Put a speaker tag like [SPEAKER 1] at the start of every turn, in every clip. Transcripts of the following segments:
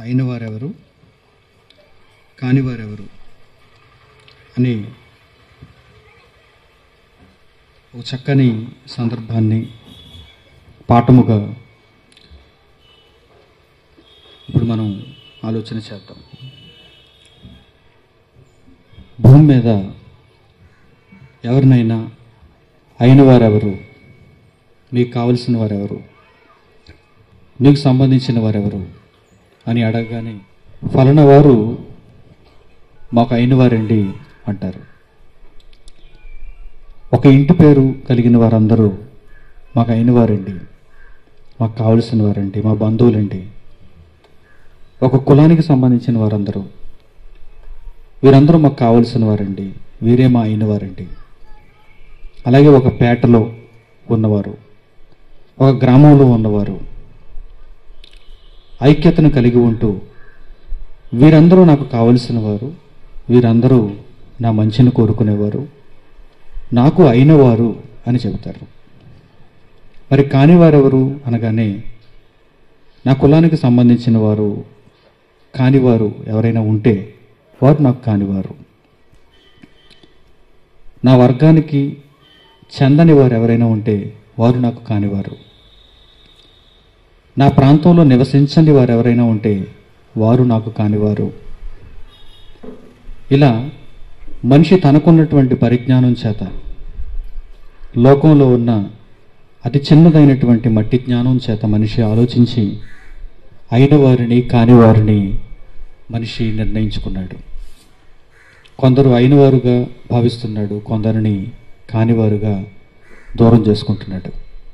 [SPEAKER 1] అయిన వారెవరు కాని వారెవరు అని ఒక చక్కని సందర్భాన్ని పాఠముగా ఇప్పుడు మనం ఆలోచన చేద్దాం భూమి మీద ఎవరినైనా అయిన వారెవరు మీకు కావలసిన వారెవరు మీకు సంబంధించిన వారెవరు అని అడగగానే ఫలానా వారు మాకు అయిన వారండి అంటారు ఒక ఇంటి పేరు కలిగిన వారందరూ మాకు అయిన వారండి మాకు కావలసిన వారండి మా బంధువులండి ఒక కులానికి సంబంధించిన వారందరూ వీరందరూ మాకు కావలసిన వారండి వీరే మా అయిన వారండి అలాగే ఒక పేటలో ఉన్నవారు ఒక గ్రామంలో ఉన్నవారు ఐక్యతను కలిగి ఉంటూ వీరందరూ నాకు కావలసిన వారు వీరందరూ నా మంచిని కోరుకునేవారు నాకు అయినవారు అని చెబుతారు మరి కానివారెవరు అనగానే నా కులానికి సంబంధించిన వారు కానివారు ఎవరైనా ఉంటే వారు నాకు కానివారు నా వర్గానికి చెందని వారు ఎవరైనా ఉంటే వారు నాకు కానివారు నా ప్రాంతంలో నివసించని వారు ఎవరైనా ఉంటే వారు నాకు కానివారు ఇలా మనిషి తనకున్నటువంటి పరిజ్ఞానం చేత లోకంలో ఉన్న అతి చిన్నదైనటువంటి మట్టి జ్ఞానం చేత మనిషి ఆలోచించి అయిన వారిని కాని వారిని మనిషి నిర్ణయించుకున్నాడు కొందరు అయినవారుగా భావిస్తున్నాడు కొందరిని కానివారుగా దూరం చేసుకుంటున్నాడు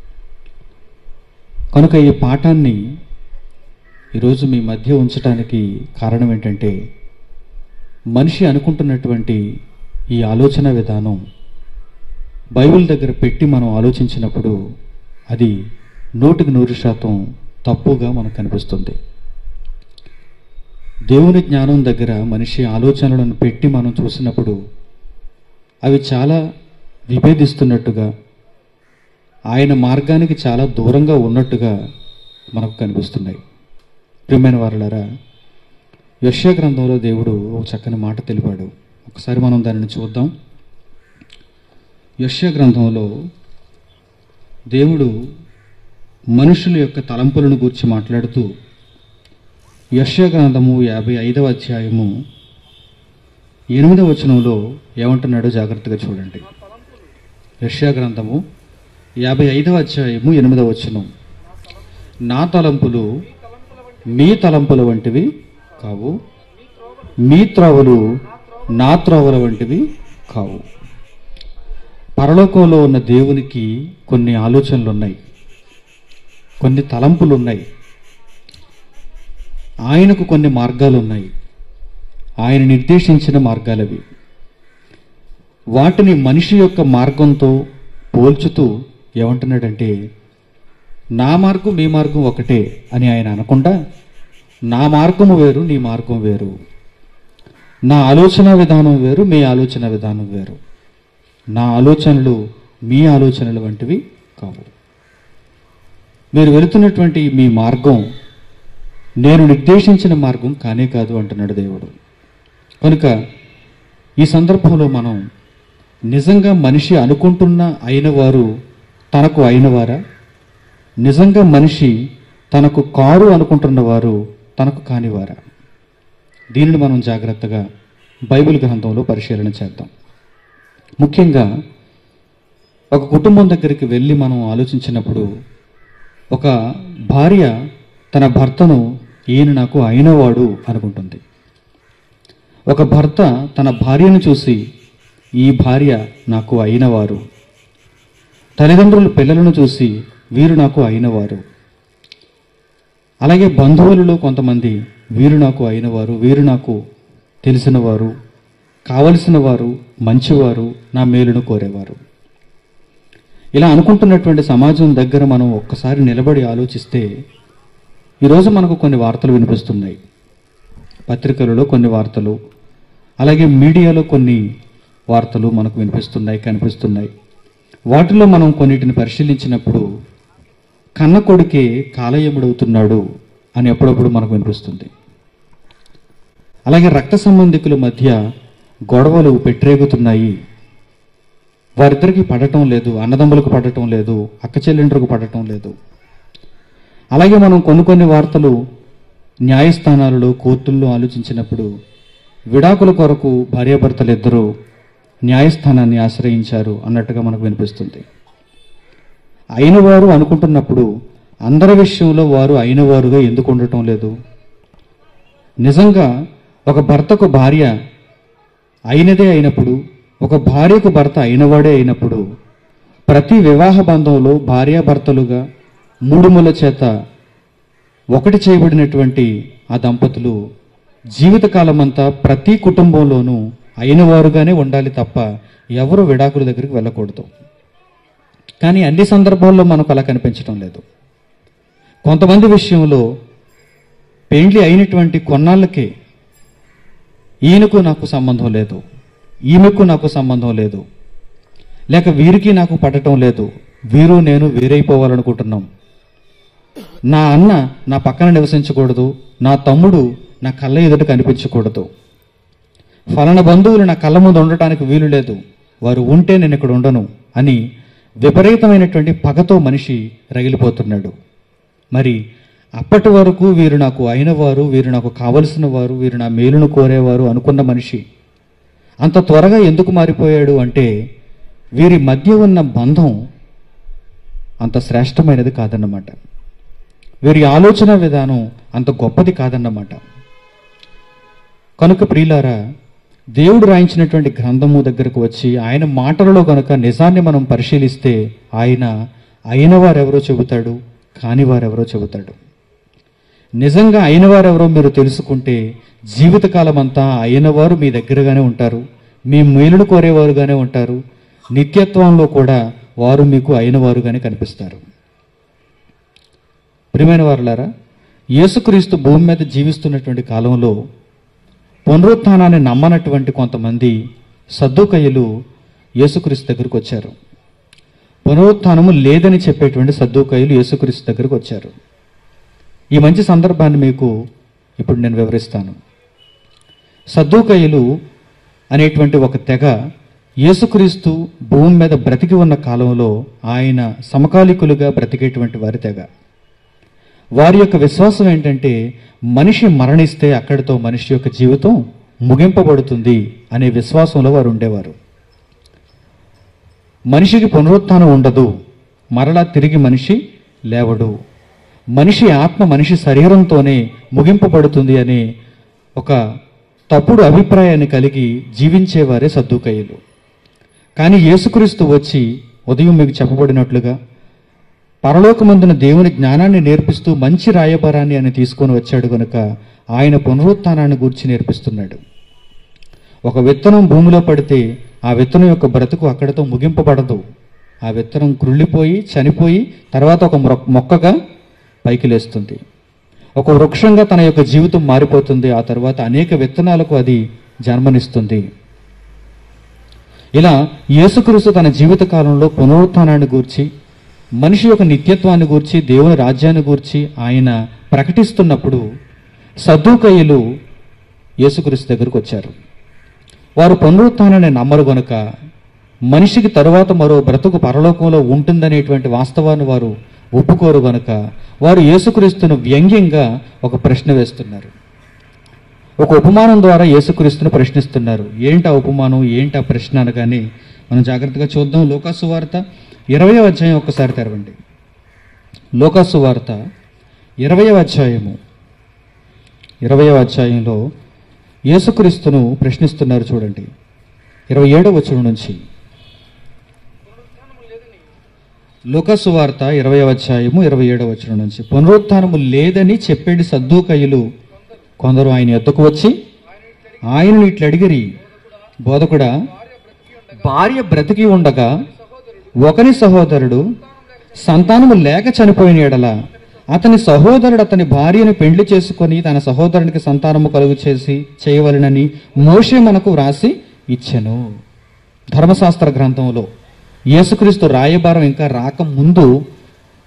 [SPEAKER 1] కనుక ఈ పాఠాన్ని ఈరోజు మీ మధ్య ఉంచడానికి కారణం ఏంటంటే మనిషి అనుకుంటున్నటువంటి ఈ ఆలోచన విధానం బైబిల్ దగ్గర పెట్టి మనం ఆలోచించినప్పుడు అది నూటికి నూరు శాతం తప్పుగా మనకు కనిపిస్తుంది దేవుని జ్ఞానం దగ్గర మనిషి ఆలోచనలను పెట్టి మనం చూసినప్పుడు అవి చాలా విభేదిస్తున్నట్టుగా ఆయన మార్గానికి చాలా దూరంగా ఉన్నట్టుగా మనకు కనిపిస్తున్నాయి ప్రియమైన వారులారా యశ్య గ్రంథంలో దేవుడు ఒక చక్కని మాట తెలిపాడు ఒకసారి మనం దానిని చూద్దాం యశ్య గ్రంథంలో దేవుడు మనుషుల యొక్క తలంపులను గూర్చి మాట్లాడుతూ యశ్య గ్రంథము యాభై ఐదవ అధ్యాయము ఎనిమిదవ వచనంలో ఏమంటున్నాడో జాగ్రత్తగా చూడండి యశ్యా గ్రంథము యాభై ఐదవ అధ్యాయము ఎనిమిదవ వచనం నా తలంపులు మీ తలంపుల వంటివి కావు మీ త్రోవలు నా త్రోవల వంటివి కావు పరలోకంలో ఉన్న దేవునికి కొన్ని ఆలోచనలు ఉన్నాయి కొన్ని తలంపులు ఉన్నాయి ఆయనకు కొన్ని మార్గాలు ఉన్నాయి ఆయన నిర్దేశించిన మార్గాలవి వాటిని మనిషి యొక్క మార్గంతో పోల్చుతూ ఏమంటున్నాడంటే నా మార్గం మీ మార్గం ఒకటే అని ఆయన అనకుండా నా మార్గము వేరు నీ మార్గం వేరు నా ఆలోచన విధానం వేరు మీ ఆలోచన విధానం వేరు నా ఆలోచనలు మీ ఆలోచనలు వంటివి కావు మీరు వెళుతున్నటువంటి మీ మార్గం నేను నిర్దేశించిన మార్గం కానే కాదు అంటున్నాడు దేవుడు కనుక ఈ సందర్భంలో మనం నిజంగా మనిషి అనుకుంటున్న అయిన వారు తనకు అయినవారా నిజంగా మనిషి తనకు కారు అనుకుంటున్న వారు తనకు కానివారా దీనిని మనం జాగ్రత్తగా బైబిల్ గ్రంథంలో పరిశీలన చేద్దాం ముఖ్యంగా ఒక కుటుంబం దగ్గరికి వెళ్ళి మనం ఆలోచించినప్పుడు ఒక భార్య తన భర్తను ఈయన నాకు అయినవాడు అనుకుంటుంది ఒక భర్త తన భార్యను చూసి ఈ భార్య నాకు అయినవారు తల్లిదండ్రులు పిల్లలను చూసి వీరు నాకు అయినవారు అలాగే బంధువులలో కొంతమంది వీరు నాకు అయినవారు వీరు నాకు తెలిసినవారు కావలసిన వారు మంచివారు నా మేలును కోరేవారు ఇలా అనుకుంటున్నటువంటి సమాజం దగ్గర మనం ఒక్కసారి నిలబడి ఆలోచిస్తే ఈరోజు మనకు కొన్ని వార్తలు వినిపిస్తున్నాయి పత్రికలలో కొన్ని వార్తలు అలాగే మీడియాలో కొన్ని వార్తలు మనకు వినిపిస్తున్నాయి కనిపిస్తున్నాయి వాటిలో మనం కొన్నిటిని పరిశీలించినప్పుడు కన్న కొడుకే కాలయముడవుతున్నాడు అని ఎప్పుడప్పుడు మనకు వినిపిస్తుంది అలాగే రక్త సంబంధికుల మధ్య గొడవలు పెట్టరేగుతున్నాయి వారిద్దరికి పడటం లేదు అన్నదమ్ములకు పడటం లేదు అక్క చెల్లెండ్రకు పడటం లేదు అలాగే మనం కొన్ని కొన్ని వార్తలు న్యాయస్థానాలలో కోర్టుల్లో ఆలోచించినప్పుడు విడాకుల కొరకు భార్యాభర్తలు ఇద్దరూ న్యాయస్థానాన్ని ఆశ్రయించారు అన్నట్టుగా మనకు వినిపిస్తుంది అయిన వారు అనుకుంటున్నప్పుడు అందరి విషయంలో వారు అయిన వారుగా ఎందుకు ఉండటం లేదు నిజంగా ఒక భర్తకు భార్య అయినదే అయినప్పుడు ఒక భార్యకు భర్త అయినవాడే అయినప్పుడు ప్రతి వివాహ బంధంలో భార్యాభర్తలుగా మూడుముల చేత ఒకటి చేయబడినటువంటి ఆ దంపతులు జీవితకాలమంతా ప్రతి కుటుంబంలోనూ అయినవారుగానే ఉండాలి తప్ప ఎవరు విడాకుల దగ్గరికి వెళ్ళకూడదు కానీ అన్ని సందర్భాల్లో మనకు అలా కనిపించడం లేదు కొంతమంది విషయంలో పెండ్లి అయినటువంటి కొన్నాళ్ళకే ఈయనకు నాకు సంబంధం లేదు ఈమెకు నాకు సంబంధం లేదు లేక వీరికి నాకు పడటం లేదు వీరు నేను వేరైపోవాలనుకుంటున్నాం నా అన్న నా పక్కన నివసించకూడదు నా తమ్ముడు నా కళ్ళ ఎదుట కనిపించకూడదు ఫలానా బంధువులు నా కళ్ళ ముందు ఉండటానికి వీలు లేదు వారు ఉంటే నేను ఇక్కడ ఉండను అని విపరీతమైనటువంటి పగతో మనిషి రగిలిపోతున్నాడు మరి అప్పటి వరకు వీరు నాకు అయిన వారు వీరు నాకు కావలసిన వారు వీరు నా మేలును కోరేవారు అనుకున్న మనిషి అంత త్వరగా ఎందుకు మారిపోయాడు అంటే వీరి మధ్య ఉన్న బంధం అంత శ్రేష్టమైనది కాదన్నమాట వీరి ఆలోచన విధానం అంత గొప్పది కాదన్నమాట కనుక ప్రియులారా దేవుడు రాయించినటువంటి గ్రంథము దగ్గరకు వచ్చి ఆయన మాటలలో కనుక నిజాన్ని మనం పరిశీలిస్తే ఆయన అయిన వారెవరో చెబుతాడు కాని వారెవరో చెబుతాడు నిజంగా అయిన వారెవరో మీరు తెలుసుకుంటే జీవితకాలం అంతా అయిన వారు మీ దగ్గరగానే ఉంటారు మీ మేలును కోరేవారుగానే ఉంటారు నిత్యత్వంలో కూడా వారు మీకు అయిన వారుగానే కనిపిస్తారు ప్రియమైన వారులారా యేసుక్రీస్తు భూమి మీద జీవిస్తున్నటువంటి కాలంలో పునరుత్థానాన్ని నమ్మనటువంటి కొంతమంది సద్దుకయ్యలు యేసుక్రీస్తు దగ్గరకు వచ్చారు పునరుత్థానము లేదని చెప్పేటువంటి సద్దుకయ్యలు యేసుక్రీస్తు దగ్గరకు వచ్చారు ఈ మంచి సందర్భాన్ని మీకు ఇప్పుడు నేను వివరిస్తాను సద్దుకయ్యలు అనేటువంటి ఒక తెగ యేసుక్రీస్తు భూమి మీద బ్రతికి ఉన్న కాలంలో ఆయన సమకాలికులుగా బ్రతికేటువంటి వారి తెగ వారి యొక్క విశ్వాసం ఏంటంటే మనిషి మరణిస్తే అక్కడితో మనిషి యొక్క జీవితం ముగింపబడుతుంది అనే విశ్వాసంలో వారు ఉండేవారు మనిషికి పునరుత్థానం ఉండదు మరలా తిరిగి మనిషి లేవడు మనిషి ఆత్మ మనిషి శరీరంతోనే ముగింపబడుతుంది అనే ఒక తప్పుడు అభిప్రాయాన్ని కలిగి జీవించేవారే సద్దుకయ్యలు కానీ యేసుక్రీస్తు వచ్చి ఉదయం మీకు చెప్పబడినట్లుగా పరలోకమందున దేవుని జ్ఞానాన్ని నేర్పిస్తూ మంచి రాయబారాన్ని ఆయన తీసుకొని వచ్చాడు గనుక ఆయన పునరుత్థానాన్ని గూర్చి నేర్పిస్తున్నాడు ఒక విత్తనం భూమిలో పడితే ఆ విత్తనం యొక్క బ్రతుకు అక్కడితో ముగింపబడదు ఆ విత్తనం కృళ్ళిపోయి చనిపోయి తర్వాత ఒక మొ- మొక్కగా పైకి లేస్తుంది ఒక వృక్షంగా తన యొక్క జీవితం మారిపోతుంది ఆ తర్వాత అనేక విత్తనాలకు అది జన్మనిస్తుంది ఇలా యేసుక్రీస్తు తన జీవిత కాలంలో పునరుత్థానాన్ని గూర్చి మనిషి యొక్క నిత్యత్వాన్ని గూర్చి దేవుని రాజ్యాన్ని గూర్చి ఆయన ప్రకటిస్తున్నప్పుడు సద్దుకయ్యలు యేసుక్రీస్తు దగ్గరకు వచ్చారు వారు పునరుత్థానాన్ని నమ్మరు గనుక మనిషికి తరువాత మరో బ్రతుకు పరలోకంలో ఉంటుందనేటువంటి వాస్తవాన్ని వారు ఒప్పుకోరు గనుక వారు యేసుక్రీస్తును వ్యంగ్యంగా ఒక ప్రశ్న వేస్తున్నారు ఒక ఉపమానం ద్వారా యేసుక్రీస్తును ప్రశ్నిస్తున్నారు ఏంటి ఆ ఉపమానం ఏంటి ఆ ప్రశ్న అనగానే మనం జాగ్రత్తగా చూద్దాం లోకాసు వార్త ఇరవై అధ్యాయం ఒక్కసారి తెరవండి లోకాసు వార్త ఇరవై అధ్యాయము ఇరవై అధ్యాయంలో యేసుక్రీస్తును ప్రశ్నిస్తున్నారు చూడండి ఇరవై ఏడవ వచనం నుంచి లోకసు వార్త ఇరవై అధ్యాయము ఇరవై ఏడవ వచనం నుంచి పునరుత్థానము లేదని చెప్పేటి సద్దూకయ్యులు కొందరు ఆయన ఎద్దుకు వచ్చి ఆయనను ఇట్లా అడిగిరి బోధకుడా భార్య బ్రతికి ఉండగా ఒకని సహోదరుడు సంతానము లేక చనిపోయిన ఎడల అతని సహోదరుడు అతని భార్యను పెండ్లి చేసుకొని తన సహోదరునికి సంతానము కలుగు చేసి చేయవలనని మోషే మనకు వ్రాసి ఇచ్చెను ధర్మశాస్త్ర గ్రంథంలో యేసుక్రీస్తు రాయబారం ఇంకా రాకముందు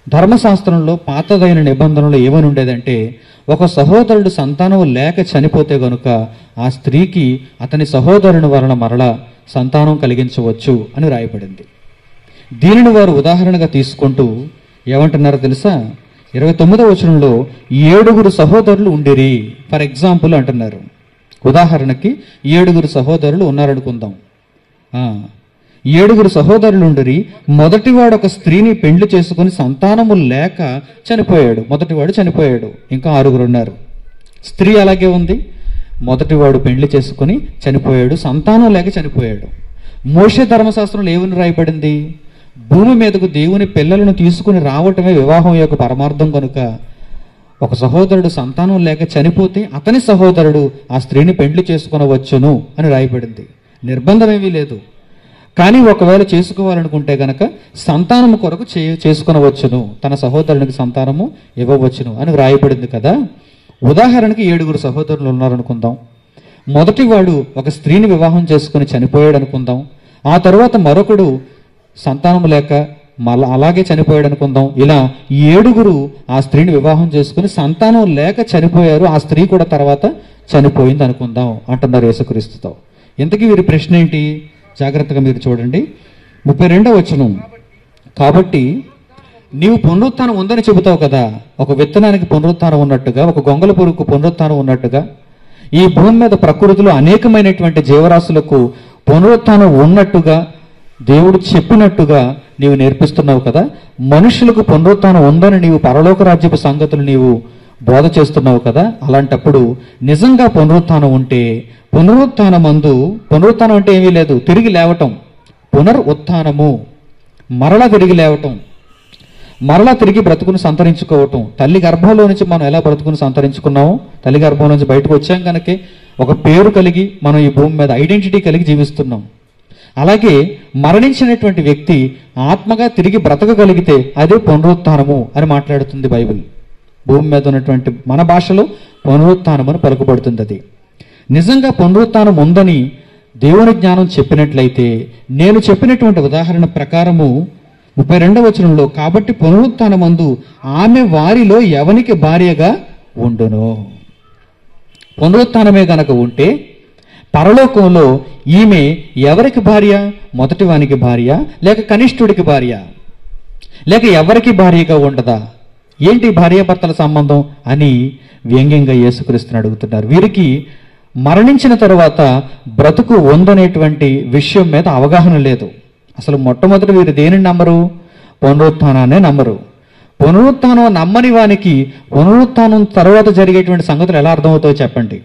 [SPEAKER 1] ధర్మశాస్త్రంలో పాతదైన నిబంధనలు ఏమని ఉండేదంటే ఒక సహోదరుడు సంతానం లేక చనిపోతే గనుక ఆ స్త్రీకి అతని సహోదరుని వలన మరల సంతానం కలిగించవచ్చు అని రాయబడింది దీనిని వారు ఉదాహరణగా తీసుకుంటూ ఏమంటున్నారో తెలుసా ఇరవై తొమ్మిదవ వచనంలో ఏడుగురు సహోదరులు ఉండిరి ఫర్ ఎగ్జాంపుల్ అంటున్నారు ఉదాహరణకి ఏడుగురు సహోదరులు ఉన్నారనుకుందాం ఆ, ఏడుగురు సహోదరులు ఉండిరి మొదటివాడు ఒక స్త్రీని పెండ్లి చేసుకుని సంతానము లేక చనిపోయాడు మొదటివాడు చనిపోయాడు ఇంకా ఆరుగురు ఉన్నారు స్త్రీ అలాగే ఉంది మొదటివాడు పెండ్లి చేసుకుని చనిపోయాడు సంతానం లేక చనిపోయాడు మోషే ధర్మశాస్త్రంలో ఏమని రాయబడింది భూమి మీదకు దేవుని పిల్లలను తీసుకుని రావటమే వివాహం యొక్క పరమార్థం కనుక ఒక సహోదరుడు సంతానం లేక చనిపోతే అతని సహోదరుడు ఆ స్త్రీని పెండ్లి చేసుకునవచ్చును అని రాయబడింది నిర్బంధం ఏమీ లేదు కానీ ఒకవేళ చేసుకోవాలనుకుంటే గనక సంతానము కొరకు చే చేసుకునవచ్చును తన సహోదరునికి సంతానము ఇవ్వవచ్చును అని వ్రాయబడింది కదా ఉదాహరణకి ఏడుగురు సహోదరులు ఉన్నారనుకుందాం మొదటివాడు ఒక స్త్రీని వివాహం చేసుకుని చనిపోయాడు అనుకుందాం ఆ తరువాత మరొకడు సంతానం లేక మళ్ళా అలాగే చనిపోయాడు అనుకుందాం ఇలా ఏడుగురు ఆ స్త్రీని వివాహం చేసుకుని సంతానం లేక చనిపోయారు ఆ స్త్రీ కూడా తర్వాత చనిపోయింది అనుకుందాం అంటున్నారు యేసుక్రీస్తుతో ఇంతకీ వీరి ప్రశ్న ఏంటి జాగ్రత్తగా మీరు చూడండి ముప్పై రెండవ వచనం కాబట్టి నీవు పునరుత్థానం ఉందని చెబుతావు కదా ఒక విత్తనానికి పునరుత్థానం ఉన్నట్టుగా ఒక గొంగల పురుగుకు పునరుత్థానం ఉన్నట్టుగా ఈ భూమి మీద ప్రకృతిలో అనేకమైనటువంటి జీవరాశులకు పునరుత్థానం ఉన్నట్టుగా దేవుడు చెప్పినట్టుగా నీవు నేర్పిస్తున్నావు కదా మనుషులకు పునరుత్థానం ఉందని నీవు పరలోక రాజ్యపు సంగతులు నీవు బోధ చేస్తున్నావు కదా అలాంటప్పుడు నిజంగా పునరుత్థానం ఉంటే పునరుత్థానమందు పునరుత్థానం అంటే ఏమీ లేదు తిరిగి లేవటం పునర్ ఉత్థానము మరలా తిరిగి లేవటం మరలా తిరిగి బ్రతుకును సంతరించుకోవటం తల్లి గర్భంలో నుంచి మనం ఎలా బ్రతుకును సంతరించుకున్నామో తల్లి గర్భం నుంచి బయటకు వచ్చాం కనుకే ఒక పేరు కలిగి మనం ఈ భూమి మీద ఐడెంటిటీ కలిగి జీవిస్తున్నాం అలాగే మరణించినటువంటి వ్యక్తి ఆత్మగా తిరిగి బ్రతకగలిగితే అదే పునరుత్థానము అని మాట్లాడుతుంది బైబిల్ భూమి మీద ఉన్నటువంటి మన భాషలో పునరుత్థానం అని పలుకుబడుతుంది అది నిజంగా పునరుత్థానం ఉందని దేవుని జ్ఞానం చెప్పినట్లయితే నేను చెప్పినటువంటి ఉదాహరణ ప్రకారము ముప్పై రెండవ వచనంలో కాబట్టి పునరుత్థానమందు ఆమె వారిలో ఎవనికి భార్యగా ఉండును పునరుత్థానమే గనక ఉంటే పరలోకంలో ఈమె ఎవరికి భార్య మొదటి వానికి భార్య లేక కనిష్ఠుడికి భార్య లేక ఎవరికి భార్యగా ఉండదా ఏంటి భార్యాభర్తల సంబంధం అని వ్యంగ్యంగా యేసుక్రీస్తుని అడుగుతున్నారు వీరికి మరణించిన తరువాత బ్రతుకు ఉందనేటువంటి విషయం మీద అవగాహన లేదు అసలు మొట్టమొదటి వీరు దేనిని నమ్మరు పునరుత్థానాన్నే నమ్మరు పునరుత్థానం నమ్మని వానికి పునరుత్థానం తర్వాత జరిగేటువంటి సంగతులు ఎలా అర్థమవుతాయో చెప్పండి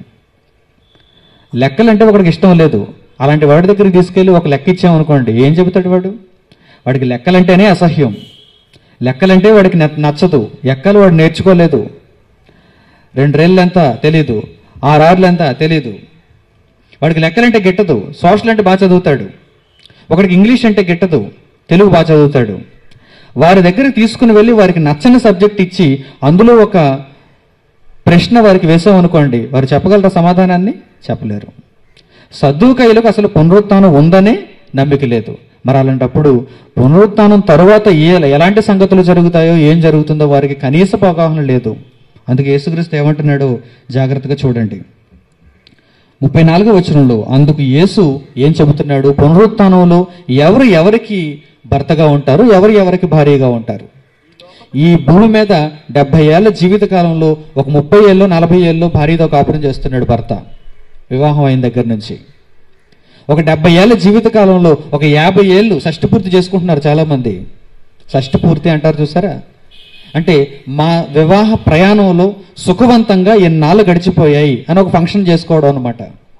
[SPEAKER 1] లెక్కలంటే ఒకడికి ఇష్టం లేదు అలాంటి వాడి దగ్గరికి తీసుకెళ్ళి ఒక లెక్క ఇచ్చామనుకోండి ఏం చెబుతాడు వాడు వాడికి లెక్కలంటేనే అసహ్యం లెక్కలంటే వాడికి నచ్చ- నచ్చదు ఎక్కలు వాడు నేర్చుకోలేదు రెండేళ్ళు ఎంత తెలీదు ఆరార్లు ఎంత తెలీదు వాడికి లెక్కలంటే గిట్టదు సోషల్ అంటే బాగా చదువుతాడు ఒకడికి ఇంగ్లీష్ అంటే గిట్టదు తెలుగు బాగా చదువుతాడు వారి దగ్గరికి తీసుకుని వెళ్ళి వారికి నచ్చని సబ్జెక్ట్ ఇచ్చి అందులో ఒక ప్రశ్న వారికి వేసాం అనుకోండి వారు చెప్పగలరా సమాధానాన్ని చెప్పలేరు సద్దుకైలకు అసలు పునరుత్థానం ఉందనే నమ్మిక లేదు మరి అలాంటప్పుడు పునరుత్థానం తరువాత ఏ ఎలాంటి సంగతులు జరుగుతాయో ఏం జరుగుతుందో వారికి కనీసపు అవగాహన లేదు అందుకే యేసుక్రీస్తు ఏమంటున్నాడో జాగ్రత్తగా చూడండి ముప్పై నాలుగో వచనంలో అందుకు యేసు ఏం చెబుతున్నాడు పునరుత్థానంలో ఎవరు ఎవరికి భర్తగా ఉంటారు ఎవరు ఎవరికి భార్యగా ఉంటారు ఈ భూమి మీద డెబ్బై ఏళ్ల జీవిత కాలంలో ఒక ముప్పై ఏళ్ళు నలభై ఏళ్ళు భార్యతో కాపురం చేస్తున్నాడు భర్త వివాహం అయిన దగ్గర నుంచి ఒక డెబ్బై ఏళ్ల జీవిత కాలంలో ఒక యాభై ఏళ్ళు షష్టి పూర్తి చేసుకుంటున్నారు చాలా మంది షష్టి పూర్తి అంటారు చూసారా అంటే మా వివాహ ప్రయాణంలో సుఖవంతంగా ఎన్నాళ్ళు గడిచిపోయాయి అని ఒక ఫంక్షన్ చేసుకోవడం అనమాట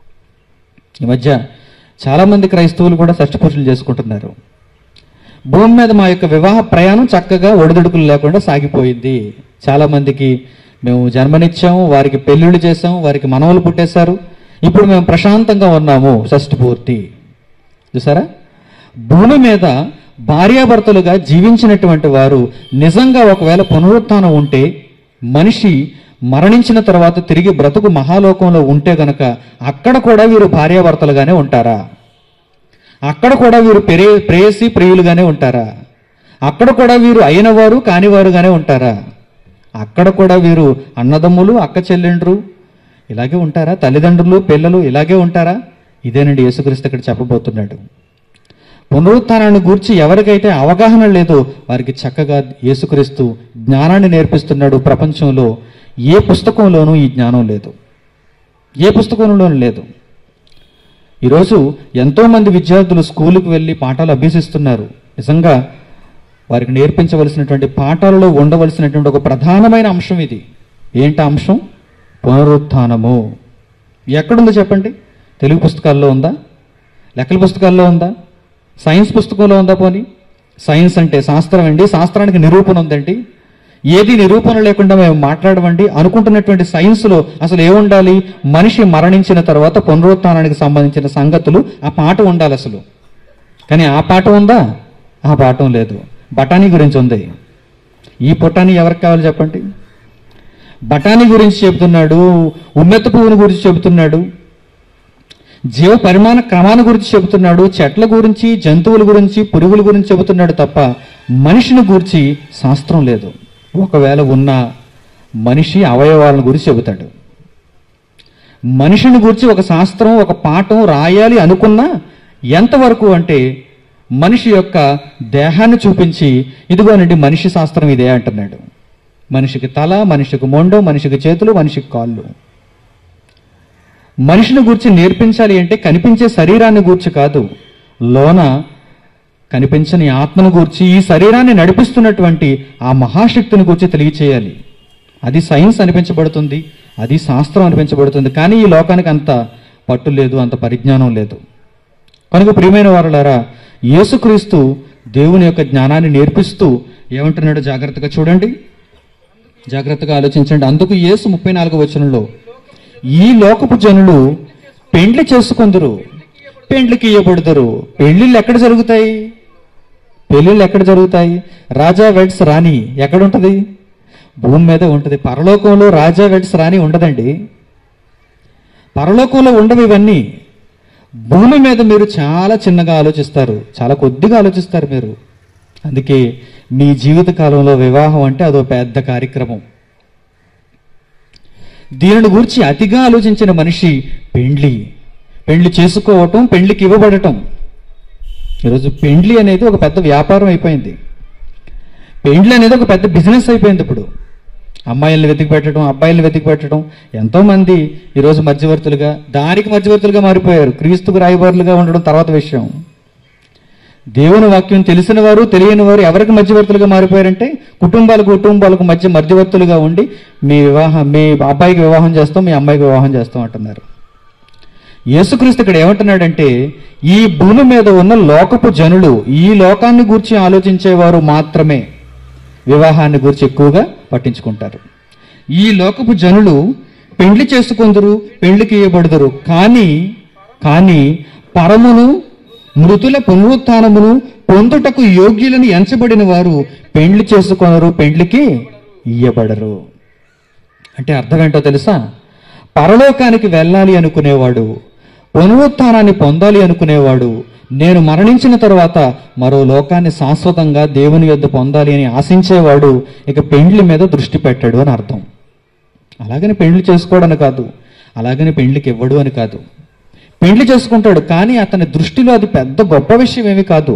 [SPEAKER 1] ఈ మధ్య చాలా మంది క్రైస్తవులు కూడా షష్టి పూర్తులు చేసుకుంటున్నారు భూమి మీద మా యొక్క వివాహ ప్రయాణం చక్కగా ఒడిదుడుకులు లేకుండా సాగిపోయింది చాలా మందికి మేము జన్మనిచ్చాము వారికి పెళ్లిళ్ళు చేసాము వారికి మనవలు పుట్టేశారు ఇప్పుడు మేము ప్రశాంతంగా ఉన్నాము షష్టి పూర్తి చూసారా భూమి మీద భార్యాభర్తలుగా జీవించినటువంటి వారు నిజంగా ఒకవేళ పునరుత్థానం ఉంటే మనిషి మరణించిన తర్వాత తిరిగి బ్రతుకు మహాలోకంలో ఉంటే గనక అక్కడ కూడా వీరు భార్యాభర్తలుగానే ఉంటారా అక్కడ కూడా వీరు పెరే ప్రేయసి ప్రియులుగానే ఉంటారా అక్కడ కూడా వీరు అయినవారు కానివారుగానే ఉంటారా అక్కడ కూడా వీరు అన్నదమ్ములు అక్క చెల్లెండ్రు ఇలాగే ఉంటారా తల్లిదండ్రులు పిల్లలు ఇలాగే ఉంటారా ఇదేనండి యేసుక్రీస్తు ఇక్కడ చెప్పబోతున్నాడు పునరుత్థానాన్ని గూర్చి ఎవరికైతే అవగాహన లేదో వారికి చక్కగా యేసుక్రీస్తు జ్ఞానాన్ని నేర్పిస్తున్నాడు ప్రపంచంలో ఏ పుస్తకంలోనూ ఈ జ్ఞానం లేదు ఏ పుస్తకంలోనూ లేదు ఈరోజు ఎంతోమంది విద్యార్థులు స్కూలుకు వెళ్ళి పాఠాలు అభ్యసిస్తున్నారు నిజంగా వారికి నేర్పించవలసినటువంటి పాఠాలలో ఉండవలసినటువంటి ఒక ప్రధానమైన అంశం ఇది ఏంటి ఆ అంశం పునరుత్థానము ఎక్కడుందో చెప్పండి తెలుగు పుస్తకాల్లో ఉందా లెక్కల పుస్తకాల్లో ఉందా సైన్స్ పుస్తకంలో ఉందా పోనీ సైన్స్ అంటే శాస్త్రం అండి శాస్త్రానికి నిరూపణ ఉందండి ఏది నిరూపణ లేకుండా మేము మాట్లాడమండి అనుకుంటున్నటువంటి సైన్స్లో అసలు ఏముండాలి మనిషి మరణించిన తర్వాత పునరుత్థానానికి సంబంధించిన సంగతులు ఆ పాట ఉండాలి అసలు కానీ ఆ పాట ఉందా ఆ పాఠం లేదు బఠానీ గురించి ఉంది ఈ పొటానీ ఎవరికి కావాలి చెప్పండి బఠానీ గురించి చెబుతున్నాడు ఉమ్మెత్త పువ్వుని గురించి చెబుతున్నాడు జీవ పరిమాణ క్రమాన్ని గురించి చెబుతున్నాడు చెట్ల గురించి జంతువుల గురించి పురుగుల గురించి చెబుతున్నాడు తప్ప మనిషిని గురించి శాస్త్రం లేదు ఒకవేళ ఉన్న మనిషి అవయవాలను గురించి చెబుతాడు మనిషిని గురించి ఒక శాస్త్రం ఒక పాఠం రాయాలి అనుకున్నా ఎంతవరకు అంటే మనిషి యొక్క దేహాన్ని చూపించి ఇదిగోనండి మనిషి శాస్త్రం ఇదే అంటున్నాడు మనిషికి తల మనిషికి మొండం మనిషికి చేతులు మనిషికి కాళ్ళు మనిషిని గురించి నేర్పించాలి అంటే కనిపించే శరీరాన్ని గూర్చి కాదు లోన కనిపించని ఆత్మను గూర్చి ఈ శరీరాన్ని నడిపిస్తున్నటువంటి ఆ మహాశక్తిని గురించి తెలియచేయాలి అది సైన్స్ అనిపించబడుతుంది అది శాస్త్రం అనిపించబడుతుంది కానీ ఈ లోకానికి అంత పట్టు లేదు అంత పరిజ్ఞానం లేదు కనుక ప్రియమైన వారులారా యేసుక్రీస్తు దేవుని యొక్క జ్ఞానాన్ని నేర్పిస్తూ ఏమంటున్నాడో జాగ్రత్తగా చూడండి జాగ్రత్తగా ఆలోచించండి అందుకు యేసు ముప్పై నాలుగు వచనంలో ఈ లోకపు జనులు పెండ్లి చేసుకుందరు పెండ్లికి ఇయ్యబడుదరు పెళ్లిళ్ళు ఎక్కడ జరుగుతాయి పెళ్లిళ్ళు ఎక్కడ జరుగుతాయి రాజా వెడ్స్ రాణి ఎక్కడ ఉంటది భూమి మీద ఉంటది పరలోకంలో రాజా వెడ్స్ రాణి ఉండదండి పరలోకంలో ఉండవు ఇవన్నీ భూమి మీద మీరు చాలా చిన్నగా ఆలోచిస్తారు చాలా కొద్దిగా ఆలోచిస్తారు మీరు అందుకే మీ జీవిత కాలంలో వివాహం అంటే అదో పెద్ద కార్యక్రమం దీనిని గురించి అతిగా ఆలోచించిన మనిషి పెండ్లి పెండ్లి చేసుకోవటం పెండ్లికి ఇవ్వబడటం ఈరోజు పెండ్లి అనేది ఒక పెద్ద వ్యాపారం అయిపోయింది పెండ్లి అనేది ఒక పెద్ద బిజినెస్ అయిపోయింది ఇప్పుడు అమ్మాయిల్ని వెతికి పెట్టడం అబ్బాయిల్ని వెతికి పెట్టడం ఎంతో మంది ఈరోజు మధ్యవర్తులుగా దానికి మధ్యవర్తులుగా మారిపోయారు క్రీస్తుకు రాయబారులుగా ఉండడం తర్వాత విషయం దేవుని వాక్యం తెలిసిన వారు తెలియని వారు ఎవరికి మధ్యవర్తులుగా మారిపోయారంటే కుటుంబాలకు కుటుంబాలకు మధ్య మధ్యవర్తులుగా ఉండి మీ వివాహం మీ అబ్బాయికి వివాహం చేస్తాం మీ అమ్మాయికి వివాహం చేస్తాం అంటున్నారు యేసుక్రీస్తు ఇక్కడ ఏమంటున్నాడంటే ఈ భూమి మీద ఉన్న లోకపు జనులు ఈ లోకాన్ని గూర్చి ఆలోచించేవారు మాత్రమే వివాహాన్ని గురించి ఎక్కువగా పట్టించుకుంటారు ఈ లోకపు జనులు పెండ్లి చేసుకుందరు పెండ్లికి ఇవ్వబడుదురు కానీ కానీ పరమును మృతుల పునరుత్నమును పొందుటకు యోగ్యులను ఎంచబడిన వారు పెండ్లి చేసుకొనరు పెండ్లికి ఇయ్యబడరు అంటే అర్థం ఏంటో తెలుసా పరలోకానికి వెళ్ళాలి అనుకునేవాడు పునరుత్థానాన్ని పొందాలి అనుకునేవాడు నేను మరణించిన తర్వాత మరో లోకాన్ని శాశ్వతంగా దేవుని యొద్ద పొందాలి అని ఆశించేవాడు ఇక పెండ్లి మీద దృష్టి పెట్టాడు అని అర్థం అలాగని పెండ్లి చేసుకోవడని కాదు అలాగని పెండ్లికి ఇవ్వడు అని కాదు పెండ్లి చేసుకుంటాడు కానీ అతని దృష్టిలో అది పెద్ద గొప్ప విషయం ఏమి కాదు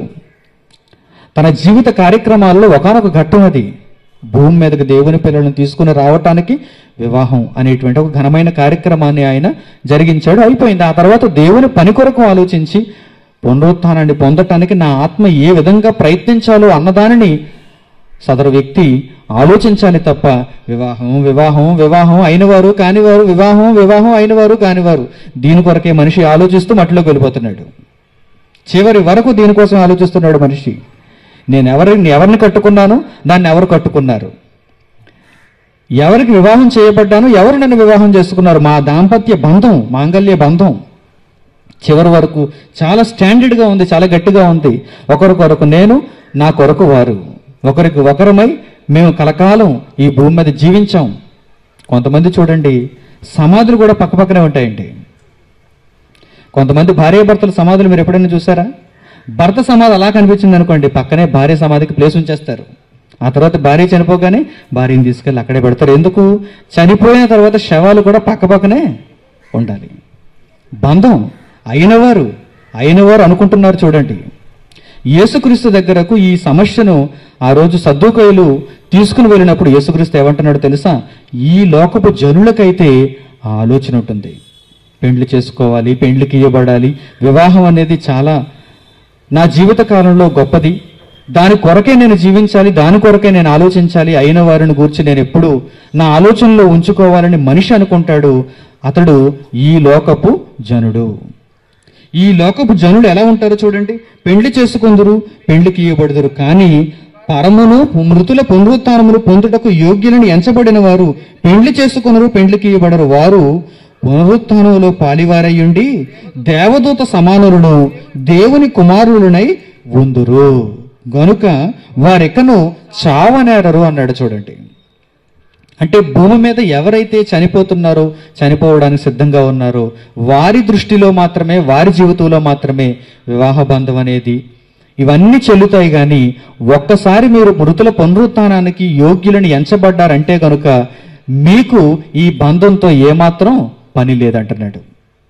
[SPEAKER 1] తన జీవిత కార్యక్రమాల్లో ఒకనొక ఘట్టం అది భూమి మీదకి దేవుని పిల్లలను తీసుకుని రావటానికి వివాహం అనేటువంటి ఒక ఘనమైన కార్యక్రమాన్ని ఆయన జరిగించాడు అయిపోయింది ఆ తర్వాత దేవుని పని కొరకు ఆలోచించి పునరుత్థానాన్ని పొందటానికి నా ఆత్మ ఏ విధంగా ప్రయత్నించాలో అన్నదానిని సదరు వ్యక్తి ఆలోచించాలి తప్ప వివాహం వివాహం వివాహం అయినవారు కానివారు వివాహం వివాహం అయినవారు కానివారు దీని కొరకే మనిషి ఆలోచిస్తూ మట్టిలోకి వెళ్ళిపోతున్నాడు చివరి వరకు దీనికోసం ఆలోచిస్తున్నాడు మనిషి నేను ఎవరిని ఎవరిని కట్టుకున్నాను దాన్ని ఎవరు కట్టుకున్నారు ఎవరికి వివాహం చేయబడ్డాను ఎవరు నన్ను వివాహం చేసుకున్నారు మా దాంపత్య బంధం మాంగల్య బంధం చివరి వరకు చాలా స్టాండర్డ్గా ఉంది చాలా గట్టిగా ఉంది ఒకరి కొరకు నేను నా కొరకు వారు ఒకరికి ఒకరమై మేము కలకాలం ఈ భూమి మీద జీవించాం కొంతమంది చూడండి సమాధులు కూడా పక్కపక్కనే ఉంటాయండి కొంతమంది భార్యాభర్తల సమాధులు మీరు ఎప్పుడైనా చూసారా భర్త సమాధి అలా కనిపించింది అనుకోండి పక్కనే భార్య సమాధికి ప్లేస్ ఉంచేస్తారు ఆ తర్వాత భార్య చనిపోగానే భార్యని తీసుకెళ్ళి అక్కడే పెడతారు ఎందుకు చనిపోయిన తర్వాత శవాలు కూడా పక్క పక్కనే ఉండాలి బంధం అయినవారు అయినవారు అనుకుంటున్నారు చూడండి యేసుక్రీస్తు దగ్గరకు ఈ సమస్యను ఆ రోజు సద్దుకయ్యలు తీసుకుని వెళ్ళినప్పుడు యేసుక్రీస్తు ఏమంటున్నాడో తెలుసా ఈ లోకపు జనులకైతే ఆ ఆలోచన ఉంటుంది పెండ్లి చేసుకోవాలి పెండ్లికి ఇవ్వబడాలి వివాహం అనేది చాలా నా జీవిత కాలంలో గొప్పది దాని కొరకే నేను జీవించాలి దాని కొరకే నేను ఆలోచించాలి అయిన వారిని గూర్చి నేను ఎప్పుడు నా ఆలోచనలో ఉంచుకోవాలని మనిషి అనుకుంటాడు అతడు ఈ లోకపు జనుడు ఈ లోకపు జనులు ఎలా ఉంటారో చూడండి పెండ్లి చేసుకుందరు పెండ్లికి ఇవ్వబడుదురు కానీ పరమును మృతుల పునరుత్నములు పొందుటకు యోగ్యులని ఎంచబడిన వారు పెండ్లి చేసుకొనరు పెండ్లికి ఇవ్వబడరు వారు పునరుత్నములో పాలివారయ్యుండి దేవదూత సమానులను దేవుని కుమారులనై ఉందురు గనుక వారెక్కను చావనేరరు అన్నాడు చూడండి అంటే భూమి మీద ఎవరైతే చనిపోతున్నారో చనిపోవడానికి సిద్ధంగా ఉన్నారో వారి దృష్టిలో మాత్రమే వారి జీవితంలో మాత్రమే వివాహ బంధం అనేది ఇవన్నీ చెల్లుతాయి కానీ ఒక్కసారి మీరు మృతుల పునరుత్నానికి యోగ్యులను ఎంచబడ్డారంటే కనుక మీకు ఈ బంధంతో ఏమాత్రం పని లేదంటున్నాడు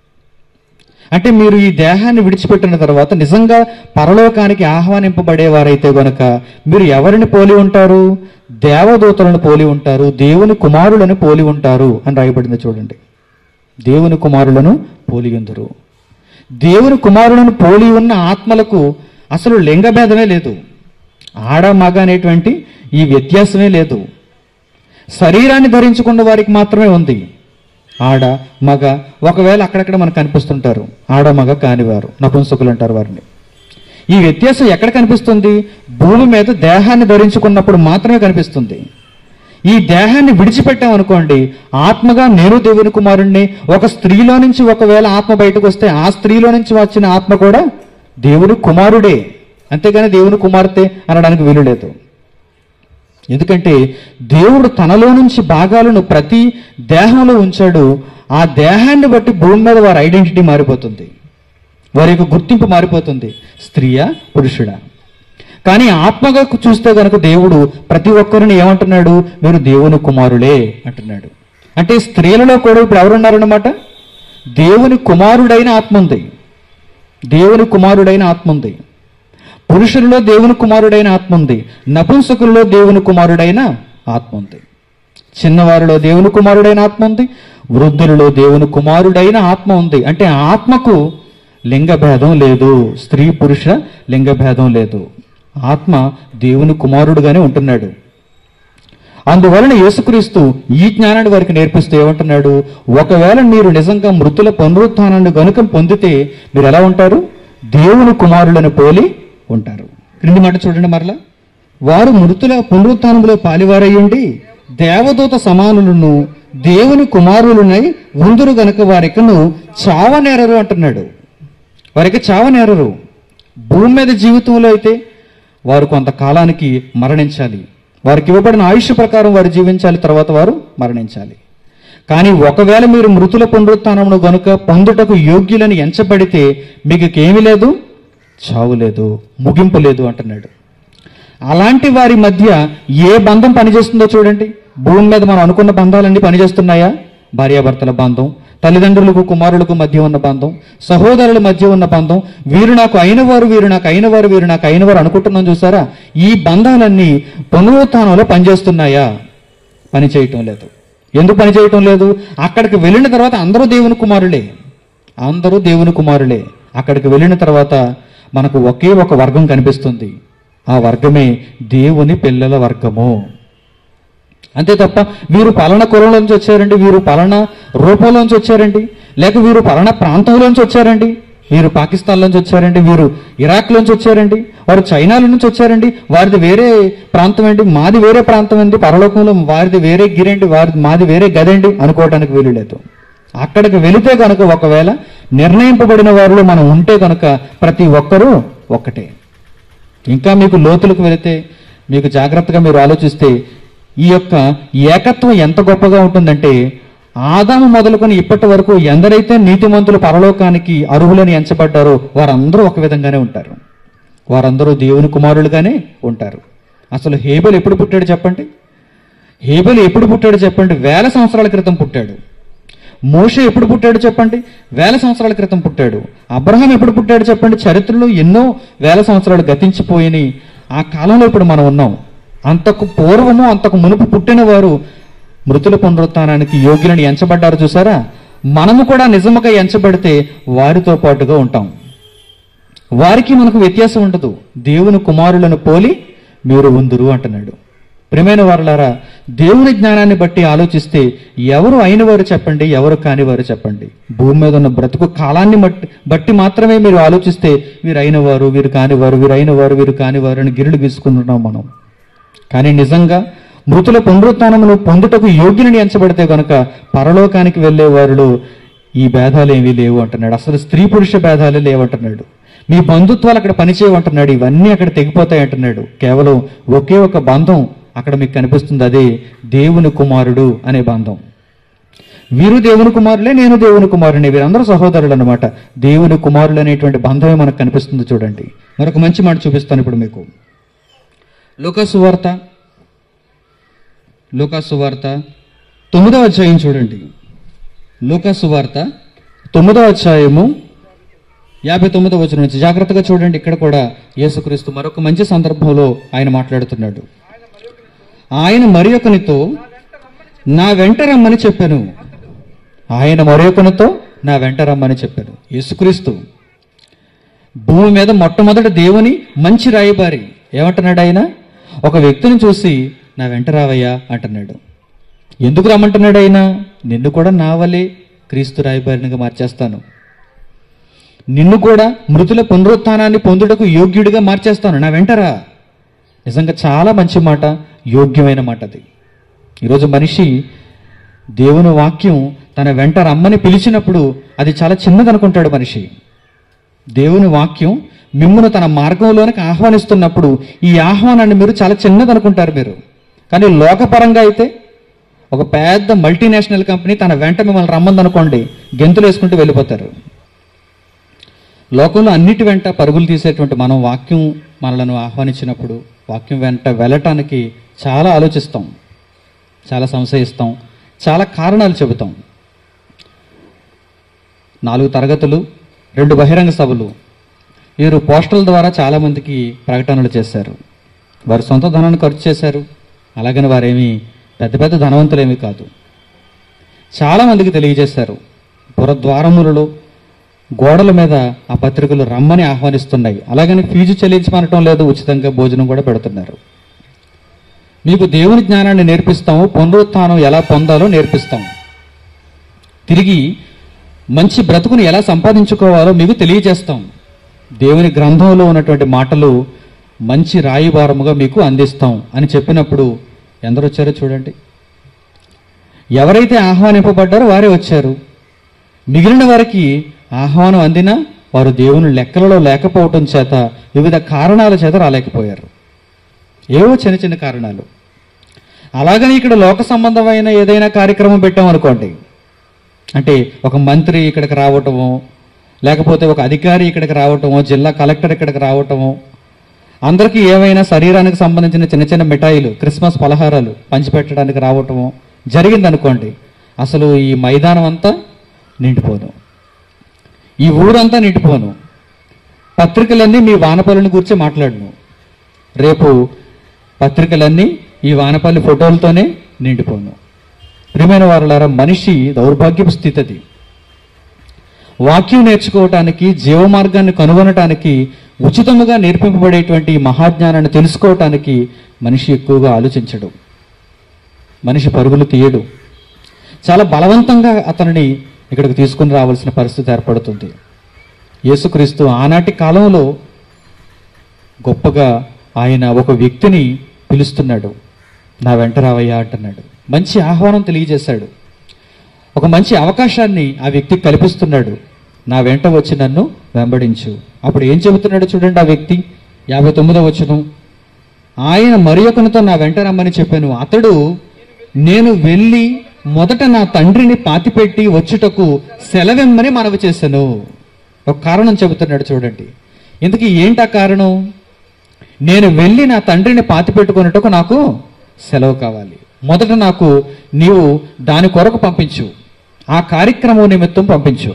[SPEAKER 1] అంటే మీరు ఈ దేహాన్ని విడిచిపెట్టిన తర్వాత నిజంగా పరలోకానికి ఆహ్వానింపబడేవారైతే గనుక మీరు ఎవరిని పోలి ఉంటారు దేవదూతలను పోలి ఉంటారు దేవుని కుమారులను పోలి ఉంటారు అని రాయబడింది చూడండి దేవుని కుమారులను పోలి ఉందరు దేవుని కుమారులను పోలి ఉన్న ఆత్మలకు అసలు లింగభేదమే లేదు ఆడ మగ అనేటువంటి ఈ వ్యత్యాసమే లేదు శరీరాన్ని ధరించుకున్న వారికి మాత్రమే ఉంది ఆడ మగ ఒకవేళ అక్కడక్కడ మనకు కనిపిస్తుంటారు ఆడ మగ కానివారు నపుంసకులు అంటారు వారిని ఈ వ్యత్యాసం ఎక్కడ కనిపిస్తుంది భూమి మీద దేహాన్ని ధరించుకున్నప్పుడు మాత్రమే కనిపిస్తుంది ఈ దేహాన్ని విడిచిపెట్టామనుకోండి ఆత్మగా నేను దేవుని కుమారుణ్ణి ఒక స్త్రీలో నుంచి ఒకవేళ ఆత్మ బయటకు వస్తే ఆ స్త్రీలో నుంచి వచ్చిన ఆత్మ కూడా దేవుని కుమారుడే అంతేగాని దేవుని కుమార్తె అనడానికి వీలు లేదు ఎందుకంటే దేవుడు తనలో నుంచి భాగాలను ప్రతి దేహంలో ఉంచాడు ఆ దేహాన్ని బట్టి భూమి మీద వారి ఐడెంటిటీ మారిపోతుంది వారి యొక్క గుర్తింపు మారిపోతుంది స్త్రీయా పురుషుడా కానీ ఆత్మగా చూస్తే గనక దేవుడు ప్రతి ఒక్కరిని ఏమంటున్నాడు మీరు దేవుని కుమారులే అంటున్నాడు అంటే స్త్రీలలో కూడా ఇప్పుడు ఎవరున్నారన్నమాట దేవుని కుమారుడైన ఆత్మ ఉంది దేవుని కుమారుడైన ఆత్మ ఉంది పురుషుల్లో దేవుని కుమారుడైన ఆత్మ ఉంది నపుంసకుల్లో దేవుని కుమారుడైన ఆత్మ ఉంది చిన్నవారిలో దేవుని కుమారుడైన ఆత్మ ఉంది వృద్ధులలో దేవుని కుమారుడైన ఆత్మ ఉంది అంటే ఆ ఆత్మకు లింగభేదం లేదు స్త్రీ పురుష లింగభేదం లేదు ఆత్మ దేవుని కుమారుడుగానే ఉంటున్నాడు అందువలన యేసుక్రీస్తు ఈ జ్ఞానాన్ని వారికి నేర్పిస్తూ ఏమంటున్నాడు ఒకవేళ మీరు నిజంగా మృతుల పునరుత్థానాన్ని గనుక పొందితే మీరు ఎలా ఉంటారు దేవుని కుమారులను పోలి ఉంటారు క్రింది మాట చూడండి మరలా వారు మృతుల పునరుత్థానంలో పాలివారయ్యుండి దేవదూత సమానులను దేవుని కుమారులనై ఉందురు గనుక వారికను చావనేరరు అంటున్నాడు వారికి చావనేరరు భూమి మీద జీవితంలో అయితే వారు కొంతకాలానికి మరణించాలి వారికి ఇవ్వబడిన ఆయుష్ ప్రకారం వారు జీవించాలి తర్వాత వారు మరణించాలి కానీ ఒకవేళ మీరు మృతుల పునరుత్నమును గనుక పొందుటకు యోగ్యులని ఎంచబడితే మీకు ఏమీ లేదు చావు లేదు ముగింపు లేదు అంటున్నాడు అలాంటి వారి మధ్య ఏ బంధం పనిచేస్తుందో చూడండి భూమి మీద మనం అనుకున్న బంధాలన్నీ పనిచేస్తున్నాయా భార్యాభర్తల బంధం తల్లిదండ్రులకు కుమారులకు మధ్య ఉన్న బంధం సహోదరుల మధ్య ఉన్న బంధం వీరు నాకు అయినవారు వీరు నాకు అయినవారు వీరు నాకు అయినవారు అనుకుంటున్నాం చూసారా ఈ బంధాలన్నీ పునరుత్థానంలో పనిచేస్తున్నాయా పని చేయటం లేదు ఎందుకు పని చేయటం లేదు అక్కడికి వెళ్ళిన తర్వాత అందరూ దేవుని కుమారులే అందరూ దేవుని కుమారులే అక్కడికి వెళ్ళిన తర్వాత మనకు ఒకే ఒక వర్గం కనిపిస్తుంది ఆ వర్గమే దేవుని పిల్లల వర్గము అంతే తప్ప వీరు పలానా కులంలోంచి వచ్చారండి వీరు పలానా రూపంలోంచి వచ్చారండి లేక వీరు పలానా ప్రాంతంలోంచి వచ్చారండి వీరు పాకిస్తాన్లోంచి వచ్చారండి వీరు ఇరాక్లోంచి వచ్చారండి వారు చైనాలో నుంచి వచ్చారండి వారిది వేరే ప్రాంతం అండి మాది వేరే ప్రాంతం అండి పరలోకంలో వారిది వేరే గిరండి వారిది మాది వేరే గదండి అనుకోవడానికి వీలు లేదు అక్కడికి వెళితే కనుక ఒకవేళ నిర్ణయింపబడిన వారిలో మనం ఉంటే కనుక ప్రతి ఒక్కరూ ఒక్కటే ఇంకా మీకు లోతులకు వెళితే మీకు జాగ్రత్తగా మీరు ఆలోచిస్తే ఈ యొక్క ఏకత్వం ఎంత గొప్పగా ఉంటుందంటే ఆదాము మొదలుకొని ఇప్పటి వరకు ఎందరైతే నీతిమంతులు పరలోకానికి అర్హులని ఎంచబడ్డారో వారందరూ ఒక విధంగానే ఉంటారు వారందరూ దేవుని కుమారులుగానే ఉంటారు అసలు హేబెల్ ఎప్పుడు పుట్టాడు చెప్పండి హేబెల్ ఎప్పుడు పుట్టాడు చెప్పండి వేల సంవత్సరాల క్రితం పుట్టాడు మోషే ఎప్పుడు పుట్టాడు చెప్పండి వేల సంవత్సరాల క్రితం పుట్టాడు అబ్రహాం ఎప్పుడు పుట్టాడు చెప్పండి చరిత్రలో ఎన్నో వేల సంవత్సరాలు గతించిపోయినాయి ఆ కాలంలో ఇప్పుడు మనం ఉన్నాం అంతకు పూర్వము అంతకు మునుపు పుట్టిన వారు మృతుల పునరుత్థానానికి యోగ్యులని ఎంచబడ్డారు చూసారా మనము కూడా నిజముగా ఎంచబడితే వారితో పాటుగా ఉంటాం వారికి మనకు వ్యత్యాసం ఉండదు దేవుని కుమారులను పోలి మీరు ఉందురు అంటున్నాడు ప్రియమైన వారులారా దేవుని జ్ఞానాన్ని బట్టి ఆలోచిస్తే ఎవరు అయిన వారు చెప్పండి ఎవరు కాని వారు చెప్పండి భూమి మీద ఉన్న బ్రతుకు కాలాన్ని బట్టి బట్టి మాత్రమే మీరు ఆలోచిస్తే వీరు అయిన వారు వీరు కానివారు వీరు అయిన వారు వీరు కానివారు అని గిరుడు గీసుకుంటున్నాం మనం కానీ నిజంగా మృతుల పునరుత్నమును పొందుటకు యోగ్యుని ఎంచబడితే గనుక పరలోకానికి వెళ్లే వారిలో ఈ భేదాలు ఏమీ లేవు అంటున్నాడు అసలు స్త్రీ పురుష భేదాలే లేవంటున్నాడు మీ బంధుత్వాలు అక్కడ పనిచేయమంటున్నాడు ఇవన్నీ అక్కడ తెగిపోతాయి అంటున్నాడు కేవలం ఒకే ఒక బంధం అక్కడ మీకు కనిపిస్తుంది అదే దేవుని కుమారుడు అనే బంధం వీరు దేవుని కుమారులే నేను దేవుని కుమారుని వీరందరూ సహోదరులు అనమాట దేవుని కుమారులు అనేటువంటి బంధమే మనకు కనిపిస్తుంది చూడండి మరొక మంచి మాట చూపిస్తాను ఇప్పుడు మీకు లూకాసు వార్త లూకాసు వార్త తొమ్మిదవ అధ్యాయం చూడండి లూకాసు వార్త తొమ్మిదవ అధ్యాయము యాభై తొమ్మిదవ వచనం నుంచి జాగ్రత్తగా చూడండి ఇక్కడ కూడా యేసుక్రీస్తు మరొక మంచి సందర్భంలో ఆయన మాట్లాడుతున్నాడు ఆయన మరి ఒకనితో నా వెంట రమ్మని చెప్పాను ఆయన మరొకనితో నా వెంట రమ్మని చెప్పాను యేసుక్రీస్తు భూమి మీద మొట్టమొదటి దేవుని మంచి రాయబారి ఏమంటున్నాడు ఆయన ఒక వ్యక్తిని చూసి నా వెంట రావయ్యా అంటున్నాడు ఎందుకు రమ్మంటున్నాడు ఆయన నిన్ను కూడా నా వలే క్రీస్తు రాయబారినిగా మార్చేస్తాను నిన్ను కూడా మృతుల పునరుత్థానాన్ని పొందుటకు యోగ్యుడిగా మార్చేస్తాను నా వెంటరా నిజంగా చాలా మంచి మాట యోగ్యమైన మాట అది ఈరోజు మనిషి దేవుని వాక్యం తన వెంట రమ్మని పిలిచినప్పుడు అది చాలా చిన్నదనుకుంటాడు మనిషి దేవుని వాక్యం మిమ్మును తన మార్గంలోనికి ఆహ్వానిస్తున్నప్పుడు ఈ ఆహ్వానాన్ని మీరు చాలా చిన్నదనుకుంటారు మీరు కానీ లోకపరంగా అయితే ఒక పెద్ద మల్టీనేషనల్ కంపెనీ తన వెంట మిమ్మల్ని రమ్మందనుకోండి గెంతులు వేసుకుంటూ వెళ్ళిపోతారు లోకంలో అన్నిటి వెంట పరుగులు తీసేటువంటి మనం వాక్యం మనలను ఆహ్వానించినప్పుడు వాక్యం వెంట వెళ్ళటానికి చాలా ఆలోచిస్తాం చాలా సంశయిస్తాం చాలా కారణాలు చెబుతాం నాలుగు తరగతులు రెండు బహిరంగ సభలు వీరు పోస్టల్ ద్వారా చాలామందికి ప్రకటనలు చేశారు వారు సొంత ధనాన్ని ఖర్చు చేశారు అలాగని వారేమీ పెద్ద పెద్ద ధనవంతులేమీ కాదు చాలామందికి తెలియజేశారు పురద్వారములలో గోడల మీద ఆ పత్రికలు రమ్మని ఆహ్వానిస్తున్నాయి అలాగని ఫీజు చెల్లించమనటం లేదు ఉచితంగా భోజనం కూడా పెడుతున్నారు మీకు దేవుని జ్ఞానాన్ని నేర్పిస్తాము పునరుత్థానం ఎలా పొందాలో నేర్పిస్తాం తిరిగి మంచి బ్రతుకుని ఎలా సంపాదించుకోవాలో మీకు తెలియజేస్తాం దేవుని గ్రంథంలో ఉన్నటువంటి మాటలు మంచి రాయివారముగా మీకు అందిస్తాం అని చెప్పినప్పుడు ఎందరు వచ్చారో చూడండి ఎవరైతే ఆహ్వానింపబడ్డారో వారే వచ్చారు మిగిలిన వారికి ఆహ్వానం అందినా వారు దేవుని లెక్కలలో లేకపోవటం చేత వివిధ కారణాల చేత రాలేకపోయారు ఏవో చిన్న చిన్న కారణాలు అలాగని ఇక్కడ లోక సంబంధమైన ఏదైనా కార్యక్రమం పెట్టామనుకోండి అంటే ఒక మంత్రి ఇక్కడికి రావటము లేకపోతే ఒక అధికారి ఇక్కడికి రావటము జిల్లా కలెక్టర్ ఇక్కడికి రావటము అందరికీ ఏమైనా శరీరానికి సంబంధించిన చిన్న చిన్న మిఠాయిలు క్రిస్మస్ పలహారాలు పంచిపెట్టడానికి రావటము జరిగిందనుకోండి అసలు ఈ మైదానం అంతా నిండిపోను ఈ ఊరంతా నిండిపోను పత్రికలన్నీ మీ వానపల్లిని గురించి మాట్లాడను రేపు పత్రికలన్నీ ఈ వానపల్లి ఫోటోలతోనే నిండిపోను ప్రియమైన వారులారా మనిషి దౌర్భాగ్యపు స్థితి అది వాక్యం నేర్చుకోవటానికి జీవమార్గాన్ని కనుగొనటానికి ఉచితముగా నేర్పింపబడేటువంటి ఈ మహాజ్ఞానాన్ని తెలుసుకోవటానికి మనిషి ఎక్కువగా ఆలోచించడు మనిషి పరుగులు తీయడు చాలా బలవంతంగా అతనిని ఇక్కడికి తీసుకుని రావాల్సిన పరిస్థితి ఏర్పడుతుంది యేసుక్రీస్తు ఆనాటి కాలంలో గొప్పగా ఆయన ఒక వ్యక్తిని పిలుస్తున్నాడు నా వెంట రావయ్యా అంటున్నాడు మంచి ఆహ్వానం తెలియజేశాడు ఒక మంచి అవకాశాన్ని ఆ వ్యక్తికి కల్పిస్తున్నాడు నా వెంట వచ్చి నన్ను వెంబడించు అప్పుడు ఏం చెబుతున్నాడు చూడండి ఆ వ్యక్తి యాభై తొమ్మిదో వచ్చును ఆయన మరి ఒకనితో నా వెంట రమ్మని చెప్పాను అతడు నేను వెళ్ళి మొదట నా తండ్రిని పాతిపెట్టి వచ్చుటకు సెలవెమ్మని మనవి చేశాను ఒక కారణం చెబుతున్నాడు చూడండి ఇంతకీ ఏంటి ఆ కారణం నేను వెళ్ళి నా తండ్రిని పాతి పెట్టుకున్నట్టుకు నాకు సెలవు కావాలి మొదట నాకు నీవు దాని కొరకు పంపించు ఆ కార్యక్రమం నిమిత్తం పంపించు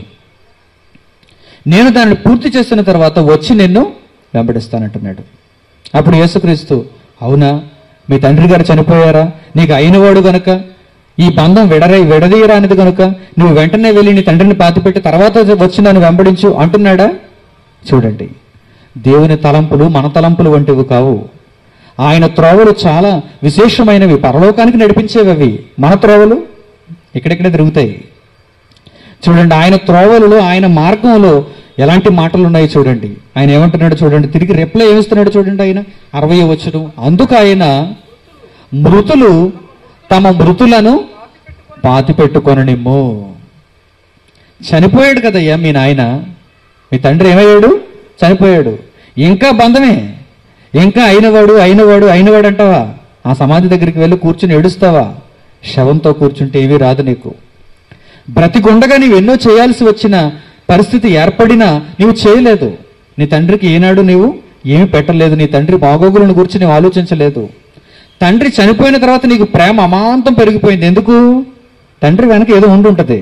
[SPEAKER 1] నేను దాన్ని పూర్తి చేసిన తర్వాత వచ్చి నిన్ను వెంబడిస్తానంటున్నాడు అప్పుడు యేసుక్రీస్తు అవునా మీ తండ్రి గారు చనిపోయారా నీకు అయినవాడు గనుక ఈ బంధం విడరై విడదీయరానిది గనుక నువ్వు వెంటనే వెళ్ళి నీ తండ్రిని పాతిపెట్టి తర్వాత వచ్చి నన్ను వెంబడించు అంటున్నాడా చూడండి దేవుని తలంపులు మన తలంపులు వంటివి కావు ఆయన త్రోవలు చాలా విశేషమైనవి పరలోకానికి నడిపించేవి అవి మన త్రోవలు ఇక్కడెక్కడే తిరుగుతాయి చూడండి ఆయన త్రోవలలో ఆయన మార్గంలో ఎలాంటి మాటలు ఉన్నాయి చూడండి ఆయన ఏమంటున్నాడు చూడండి తిరిగి రిప్లై ఏమిస్తున్నాడు చూడండి ఆయన అరవై వచ్చును అందుకు ఆయన మృతులు తమ మృతులను పాతి పెట్టుకొననిమ్ము చనిపోయాడు కదయ్యా మీ నాయన మీ తండ్రి ఏమయ్యాడు చనిపోయాడు ఇంకా బంధమే ఇంకా అయినవాడు అయినవాడు అయినవాడు అంటావా ఆ సమాధి దగ్గరికి వెళ్ళి కూర్చుని ఏడుస్తావా శవంతో కూర్చుంటే ఏమీ రాదు నీకు బ్రతికుండగా నీవు ఎన్నో చేయాల్సి వచ్చిన పరిస్థితి ఏర్పడినా నీవు చేయలేదు నీ తండ్రికి ఏనాడు నీవు ఏమి పెట్టలేదు నీ తండ్రి బాగోగులను గురించి నీవు ఆలోచించలేదు తండ్రి చనిపోయిన తర్వాత నీకు ప్రేమ అమాంతం పెరిగిపోయింది ఎందుకు తండ్రి వెనక ఏదో ఉండి ఉంటుంది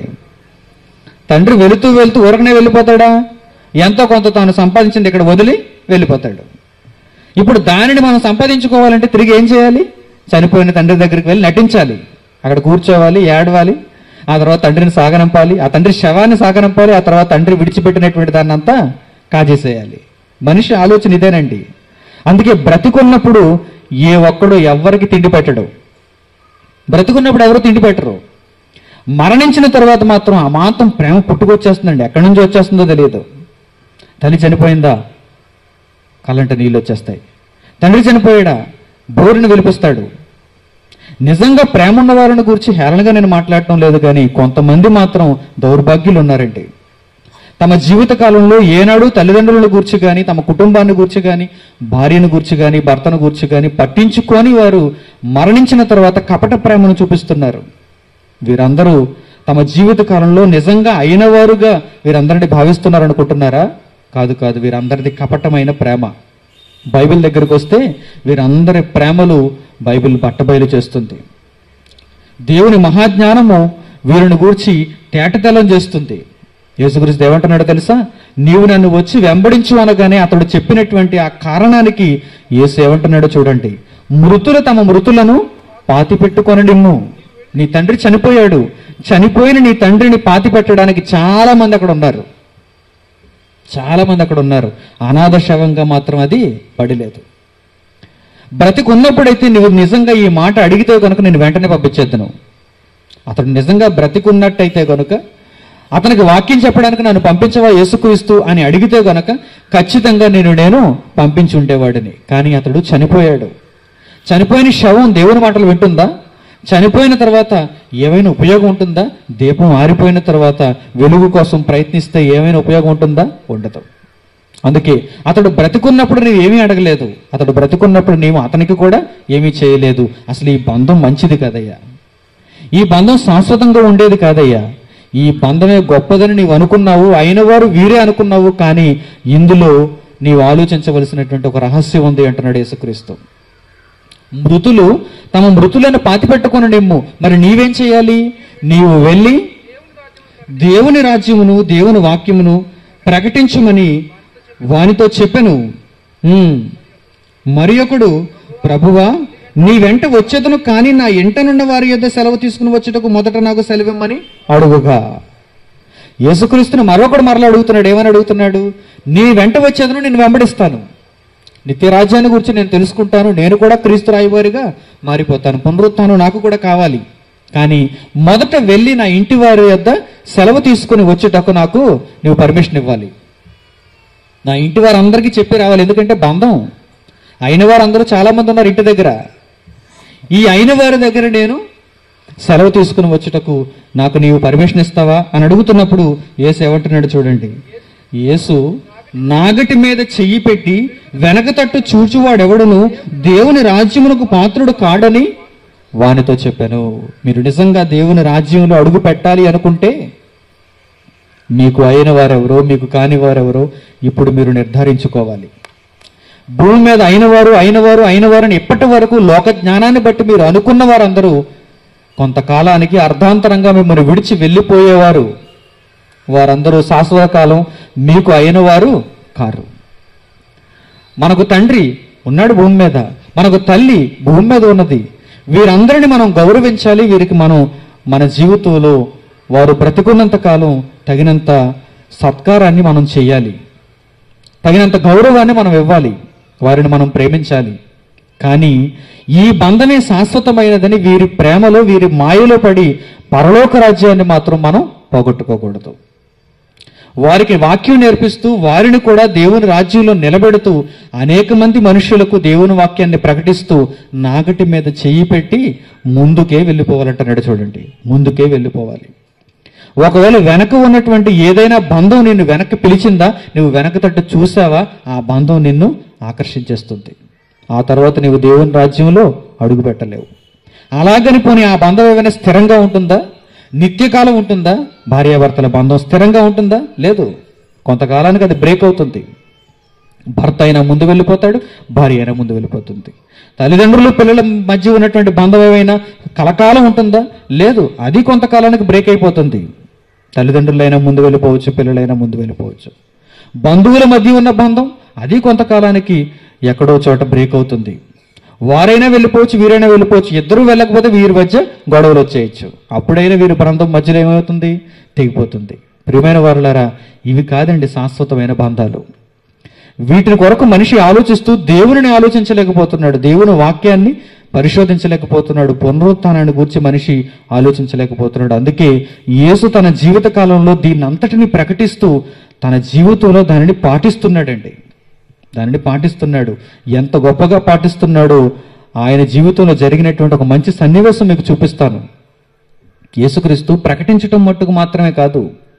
[SPEAKER 1] తండ్రి వెళుతూ వెళుతూ ఊరకనే వెళ్ళిపోతాడా ఎంతో కొంత తాను సంపాదించింది ఇక్కడ వదిలి వెళ్ళిపోతాడు ఇప్పుడు దానిని మనం సంపాదించుకోవాలంటే తిరిగి ఏం చేయాలి చనిపోయిన తండ్రి దగ్గరికి వెళ్ళి నటించాలి అక్కడ కూర్చోవాలి ఏడవాలి ఆ తర్వాత తండ్రిని సాగనంపాలి ఆ తండ్రి శవాన్ని సాగనంపాలి ఆ తర్వాత తండ్రి విడిచిపెట్టినటువంటి దాన్ని అంతా కాజేసేయాలి మనిషి ఆలోచన ఇదేనండి అందుకే బ్రతికున్నప్పుడు ఏ ఒక్కడు ఎవ్వరికి తిండి పెట్టడు బ్రతికున్నప్పుడు ఎవరు తిండి పెట్టరు మరణించిన తర్వాత మాత్రం ఆ మాత్రం ప్రేమ పుట్టుకొచ్చేస్తుందండి ఎక్కడి నుంచి వచ్చేస్తుందో తెలియదు తల్లి చనిపోయిందా కళ్ళంట నీళ్ళు వచ్చేస్తాయి తండ్రి చనిపోయాడా బోరుని వెలిపిస్తాడు నిజంగా ప్రేమ ఉన్న వారిని గురించి హేళనగా నేను మాట్లాడటం లేదు కానీ కొంతమంది మాత్రం దౌర్భాగ్యులు ఉన్నారండి తమ జీవిత కాలంలో ఏనాడు తల్లిదండ్రులను గూర్చి కానీ తమ కుటుంబాన్ని గూర్చి కానీ భార్యను గూర్చి కానీ భర్తను గూర్చి కానీ పట్టించుకొని వారు మరణించిన తర్వాత కపట ప్రేమను చూపిస్తున్నారు వీరందరూ తమ జీవిత కాలంలో నిజంగా అయినవారుగా వీరందరిని భావిస్తున్నారు అనుకుంటున్నారా కాదు కాదు వీరందరిది కపటమైన ప్రేమ బైబిల్ దగ్గరకు వస్తే వీరందరి ప్రేమలు బైబిల్ బట్టబయలు చేస్తుంది దేవుని మహాజ్ఞానము వీరిని గూర్చి తేటతెల్లం చేస్తుంది యేసుగురించి ఏమంటున్నాడో తెలుసా నీవు నన్ను వచ్చి వెంబడించు అనగానే అతడు చెప్పినటువంటి ఆ కారణానికి యేసు ఏమంటున్నాడో చూడండి మృతులు తమ మృతులను పాతి పెట్టుకొనడిమ్ము నీ తండ్రి చనిపోయాడు చనిపోయిన నీ తండ్రిని పాతి పెట్టడానికి చాలా మంది అక్కడ ఉన్నారు చాలా మంది అక్కడ ఉన్నారు అనాథ శవంగా మాత్రం అది పడిలేదు బ్రతికున్నప్పుడైతే నువ్వు నిజంగా ఈ మాట అడిగితే కనుక నేను వెంటనే పంపించేద్దును అతడు నిజంగా బ్రతికున్నట్టయితే కనుక అతనికి వాక్యం చెప్పడానికి నన్ను పంపించవా యేసుక్రీస్తు అని అడిగితే గనక ఖచ్చితంగా నేను నేను పంపించి ఉండేవాడిని కానీ అతడు చనిపోయాడు చనిపోయిన శవం దేవుని మాటలు వింటుందా చనిపోయిన తర్వాత ఏమైనా ఉపయోగం ఉంటుందా దీపం ఆరిపోయిన తర్వాత వెలుగు కోసం ప్రయత్నిస్తే ఏమైనా ఉపయోగం ఉంటుందా ఉండదు అందుకే అతడు బ్రతికున్నప్పుడు నీవు ఏమీ అడగలేదు అతడు బ్రతికున్నప్పుడు నీవు అతనికి కూడా ఏమీ చేయలేదు అసలు ఈ బంధం మంచిది కదయ్యా ఈ బంధం శాశ్వతంగా ఉండేది కాదయ్యా ఈ బంధమే గొప్పదని నీవు అనుకున్నావు అయిన వారు వీరే అనుకున్నావు కానీ ఇందులో నీవు ఆలోచించవలసినటువంటి ఒక రహస్యం ఉంది అంటున్నాడు యేసుక్రీస్తు మృతులు తమ మృతులను పాతిపెట్టుకుని నిమ్ము మరి నీవేం చేయాలి నీవు వెళ్ళి దేవుని రాజ్యమును దేవుని వాక్యమును ప్రకటించుమని వానితో చెప్పెను ఉమ్. మరి ఒకడు ప్రభువా నీ వెంట వచ్చేదను కానీ నా ఇంటనున్న వారి యొద్ద సెలవు తీసుకుని వచ్చేటకు మొదట నాకు సెలవిమ్మని అడుగుగా యేసుక్రీస్తుని మరొకడు మరలా అడుగుతున్నాడు ఏమని అడుగుతున్నాడు నీ వెంట వచ్చేదను నేను వెంబడిస్తాను నిత్య రాజ్యాన్ని గురించి నేను తెలుసుకుంటాను నేను కూడా క్రీస్తు రాయవారిగా మారిపోతాను పునరుత్థానం నాకు కూడా కావాలి కానీ మొదట వెళ్ళి నా ఇంటి వారి యొద్ద సెలవు తీసుకుని వచ్చేటకు నాకు నువ్వు పర్మిషన్ ఇవ్వాలి నా ఇంటి వారందరికీ చెప్పి రావాలి ఎందుకంటే బంధం అయిన వారందరూ చాలా మంది ఉన్నారు ఇంటి దగ్గర ఈ అయిన వారి దగ్గర నేను సెలవు తీసుకుని వచ్చుటకు నాకు నీవు పర్మిషన్ ఇస్తావా అని అడుగుతున్నప్పుడు యేసు ఏమంటున్నాడు చూడండి యేసు నాగటి మీద చెయ్యి పెట్టి వెనక తట్టు చూచువాడెవడును దేవుని రాజ్యమునకు పాత్రుడు కాడని వానితో చెప్పాను మీరు నిజంగా దేవుని రాజ్యంలో అడుగు పెట్టాలి అనుకుంటే మీకు అయిన వారెవరో మీకు కాని వారెవరో ఇప్పుడు మీరు నిర్ధారించుకోవాలి భూమి మీద అయినవారు అయినవారు అయినవారు అని ఇప్పటి వరకు లోక జ్ఞానాన్ని బట్టి మీరు అనుకున్న వారందరూ కొంతకాలానికి అర్ధాంతరంగా మిమ్మల్ని విడిచి వెళ్ళిపోయేవారు వారందరూ శాశ్వత కాలం మీకు అయిన వారు కారు మనకు తండ్రి ఉన్నాడు భూమి మీద మనకు తల్లి భూమి మీద ఉన్నది వీరందరిని మనం గౌరవించాలి వీరికి మనం మన జీవితంలో వారు బ్రతికున్నంత కాలం తగినంత సత్కారాన్ని మనం చేయాలి తగినంత గౌరవాన్ని మనం ఇవ్వాలి వారిని మనం ప్రేమించాలి కానీ ఈ బంధమే శాశ్వతమైనదని వీరి ప్రేమలో వీరి మాయలో పడి పరలోక రాజ్యాన్ని మాత్రం మనం పోగొట్టుకోకూడదు వారికి వాక్యం నేర్పిస్తూ వారిని కూడా దేవుని రాజ్యంలో నిలబెడుతూ అనేక మంది మనుషులకు దేవుని వాక్యాన్ని ప్రకటిస్తూ నాగటి మీద చెయ్యి పెట్టి ముందుకే వెళ్ళిపోవాలంటున్నాడు చూడండి ముందుకే వెళ్ళిపోవాలి ఒకవేళ వెనక ఉన్నటువంటి ఏదైనా బంధం నిన్ను వెనక్కి పిలిచిందా నువ్వు వెనక తట్టు చూసావా ఆ బంధం నిన్ను ఆకర్షించేస్తుంది ఆ తర్వాత నీవు దేవుని రాజ్యంలో అడుగు పెట్టలేవు అలాగని పోనీ ఆ బంధం ఏమైనా స్థిరంగా ఉంటుందా నిత్యకాలం ఉంటుందా భార్యాభర్తల బంధం స్థిరంగా ఉంటుందా లేదు కొంతకాలానికి అది బ్రేక్ అవుతుంది భర్త అయినా ముందు వెళ్ళిపోతాడు భార్య అయినా ముందు వెళ్ళిపోతుంది తల్లిదండ్రులు పిల్లల మధ్య ఉన్నటువంటి బంధం ఏమైనా కలకాలం ఉంటుందా లేదు అది కొంతకాలానికి బ్రేక్ అయిపోతుంది తల్లిదండ్రులైనా ముందు వెళ్ళిపోవచ్చు పిల్లలైనా ముందు వెళ్ళిపోవచ్చు బంధువుల మధ్య ఉన్న బంధం అది కొంతకాలానికి ఎక్కడో చోట బ్రేక్ అవుతుంది వారైనా వెళ్ళిపోవచ్చు వీరైనా వెళ్ళిపోవచ్చు ఇద్దరూ వెళ్ళకపోతే వీరి మధ్య గొడవలు వచ్చేయచ్చు అప్పుడైనా వీరి బంధం మధ్యలో ఏమవుతుంది తెగిపోతుంది ప్రియమైన వారులారా ఇవి కాదండి శాశ్వతమైన బంధాలు వీటిని కొరకు మనిషి ఆలోచిస్తూ దేవుని ఆలోచించలేకపోతున్నాడు దేవుని వాక్యాన్ని పరిశోధించలేకపోతున్నాడు పునరుత్థానాన్ని గురించి మనిషి ఆలోచించలేకపోతున్నాడు అందుకే యేసు తన జీవిత కాలంలో దీన్ని అంతటిని ప్రకటిస్తూ తన జీవితంలో దానిని పాటిస్తున్నాడండి దానిని పాటిస్తున్నాడు ఎంత గొప్పగా పాటిస్తున్నాడో ఆయన జీవితంలో జరిగినటువంటి ఒక మంచి సన్నివేశం మీకు చూపిస్తాను యేసుక్రీస్తు ప్రకటించటం మట్టుకు మాత్రమే కాదు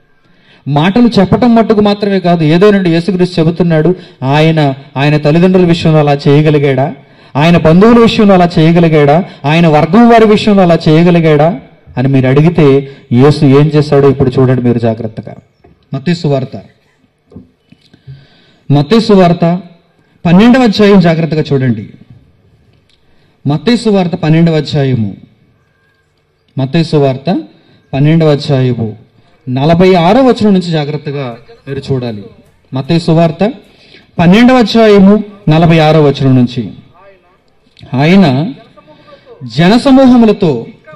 [SPEAKER 1] మాటలు చెప్పటం మట్టుకు మాత్రమే కాదు ఏదో నుండి యేసుక్రీస్తు చెబుతున్నాడు ఆయన ఆయన తల్లిదండ్రుల విషయంలో అలా చేయగలిగాడా ఆయన బంధువుల విషయంలో అలా చేయగలిగాడా ఆయన వర్గం వారి విషయంలో అలా చేయగలిగాడా అని మీరు అడిగితే యేసు ఏం చేశాడో ఇప్పుడు చూడండి మీరు జాగ్రత్తగా మత్తీసు వార్త మత్తీసు వార్త పన్నెండవ అధ్యాయం జాగ్రత్తగా చూడండి మత్తీసు వార్త పన్నెండవ అధ్యాయము మత్తైసు వార్త పన్నెండవ అధ్యాయము నలభై ఆరో వచనం నుంచి జాగ్రత్తగా మీరు చూడాలి మత్తైసు వార్త పన్నెండవ అధ్యాయము నలభై ఆరో వచనం నుంచి ఆయన జనసమూహములతో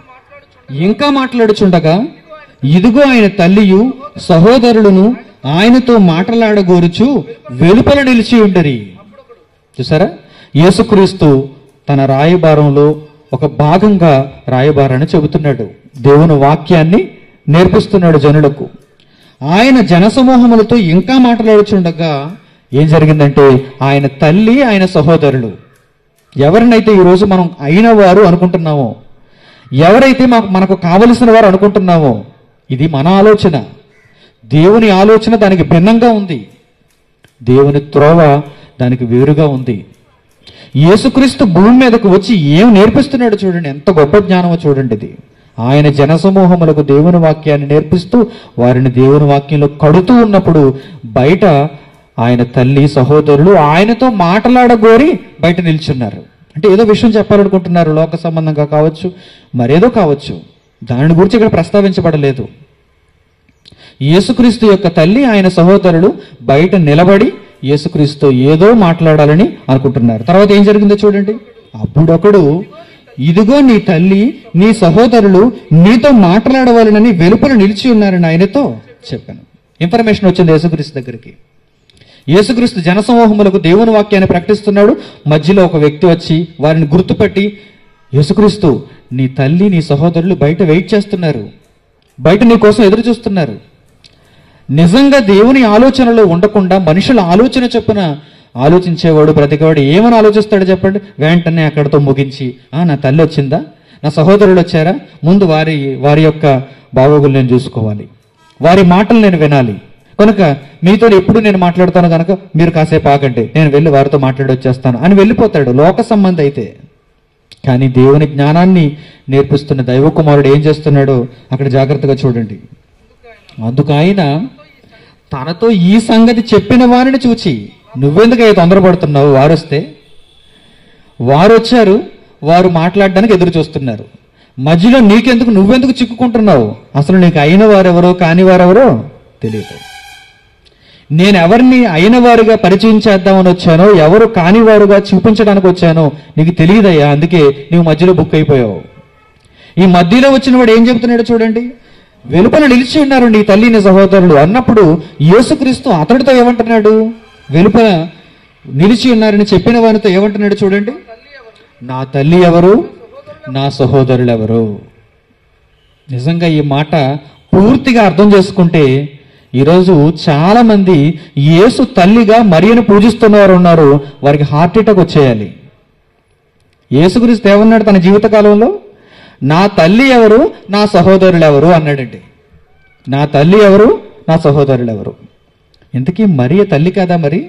[SPEAKER 1] ఇంకా మాట్లాడుచుండగా ఇదిగో ఆయన తల్లియు సహోదరులను ఆయనతో మాట్లాడగోరుచు వెలుపల నిలిచి ఉండరి చూసారా యేసుక్రీస్తు తన రాయబారంలో ఒక భాగంగా రాయబారాన్ని చెబుతున్నాడు దేవుని వాక్యాన్ని నేర్పిస్తున్నాడు జనులకు ఆయన జనసమూహములతో ఇంకా మాట్లాడుచుండగా ఏం జరిగిందంటే ఆయన తల్లి ఆయన సహోదరులు ఎవరినైతే ఈరోజు మనం అయిన వారు అనుకుంటున్నామో ఎవరైతే మాకు మనకు కావలసిన వారు అనుకుంటున్నామో ఇది మన ఆలోచన దేవుని ఆలోచన దానికి భిన్నంగా ఉంది దేవుని త్రోవ దానికి వేరుగా ఉంది యేసుక్రీస్తు భూమి మీదకు వచ్చి ఏం నేర్పిస్తున్నాడు చూడండి ఎంత గొప్ప జ్ఞానమో చూడండి ఇది ఆయన జనసమూహములకు దేవుని వాక్యాన్ని నేర్పిస్తూ వారిని దేవుని వాక్యంలో కడుతూ ఉన్నప్పుడు బయట ఆయన తల్లి సహోదరులు ఆయనతో మాట్లాడగోరి బయట నిల్చున్నారు అంటే ఏదో విషయం చెప్పాలనుకుంటున్నారు లోక సంబంధంగా కావచ్చు మరేదో కావచ్చు దాని గురించి ఇక్కడ ప్రస్తావించబడలేదు యేసుక్రీస్తు యొక్క తల్లి ఆయన సహోదరులు బయట నిలబడి యేసుక్రీస్తు ఏదో మాట్లాడాలని అనుకుంటున్నారు తర్వాత ఏం జరిగిందో చూడండి అప్పుడొకడు ఇదిగో నీ తల్లి నీ సహోదరులు నీతో మాట్లాడవాలనని వెలుపల నిలిచి ఉన్నారని ఆయనతో చెప్పాను ఇన్ఫర్మేషన్ వచ్చింది యేసుక్రీస్తు దగ్గరికి యేసుక్రీస్తు జనసమూహములకు దేవుని వాక్యాన్ని ప్రకటిస్తున్నాడు మధ్యలో ఒక వ్యక్తి వచ్చి వారిని గుర్తుపట్టి యేసుక్రీస్తు నీ తల్లి నీ సహోదరులు బయట వెయిట్ చేస్తున్నారు బయట నీ కోసం ఎదురు చూస్తున్నారు నిజంగా దేవుని ఆలోచనలో ఉండకుండా మనుషుల ఆలోచన చొప్పున ఆలోచించేవాడు ప్రతివాడు ఏమని ఆలోచిస్తాడు చెప్పండి వెంటనే అక్కడితో ముగించి ఆ నా తల్లి వచ్చిందా నా సహోదరులు వచ్చారా ముందు వారి వారి యొక్క బాగోగులు నేను చూసుకోవాలి వారి మాటలు నేను వినాలి కనుక మీతో ఎప్పుడు నేను మాట్లాడతాను కనుక మీరు కాసేపు ఆగండి నేను వెళ్ళి వారితో మాట్లాడి వచ్చేస్తాను అని వెళ్ళిపోతాడు లోక సంబంధి అయితే కానీ దేవుని జ్ఞానాన్ని నేర్పిస్తున్న దైవ కుమారుడు ఏం చేస్తున్నాడో అక్కడ జాగ్రత్తగా చూడండి అందుకు ఆయన తనతో ఈ సంగతి చెప్పిన వారిని చూచి నువ్వెందుకు తొందరపడుతున్నావు వారు వస్తే వారు వచ్చారు వారు మాట్లాడడానికి ఎదురు చూస్తున్నారు మధ్యలో నీకెందుకు నువ్వెందుకు చిక్కుకుంటున్నావు అసలు నీకు అయిన వారెవరో కాని వారెవరో తెలియదు నేను ఎవరిని అయిన వారుగా పరిచయం చేద్దామని వచ్చానో ఎవరు కాని వారుగా చూపించడానికి వచ్చానో నీకు తెలియదయ్యా అందుకే నువ్వు మధ్యలో బుక్ అయిపోయావు ఈ మధ్యలో వచ్చిన వాడు ఏం చెబుతున్నాడో చూడండి వెలుపల నిలిచి ఉన్నారు నీ తల్లి నీ సహోదరులు అన్నప్పుడు యేసుక్రీస్తు అతడితో ఏమంటున్నాడు వెలుపల నిలిచి ఉన్నారని చెప్పిన వారితో ఏమంటున్నాడు చూడండి నా తల్లి ఎవరు నా సహోదరులు ఎవరు నిజంగా ఈ మాట పూర్తిగా అర్థం చేసుకుంటే ఈరోజు చాలా మంది యేసు తల్లిగా మరియను పూజిస్తున్నవారు ఉన్నారు వారికి హార్ట్ అటాక్ వచ్చేయాలి యేసు గురించి ఏమన్నాడు తన జీవిత కాలంలో నా తల్లి ఎవరు నా సహోదరులు ఎవరు అన్నాడండి నా తల్లి ఎవరు నా సహోదరులు ఎవరు ఇంతకీ మరియ తల్లి కాదా మరి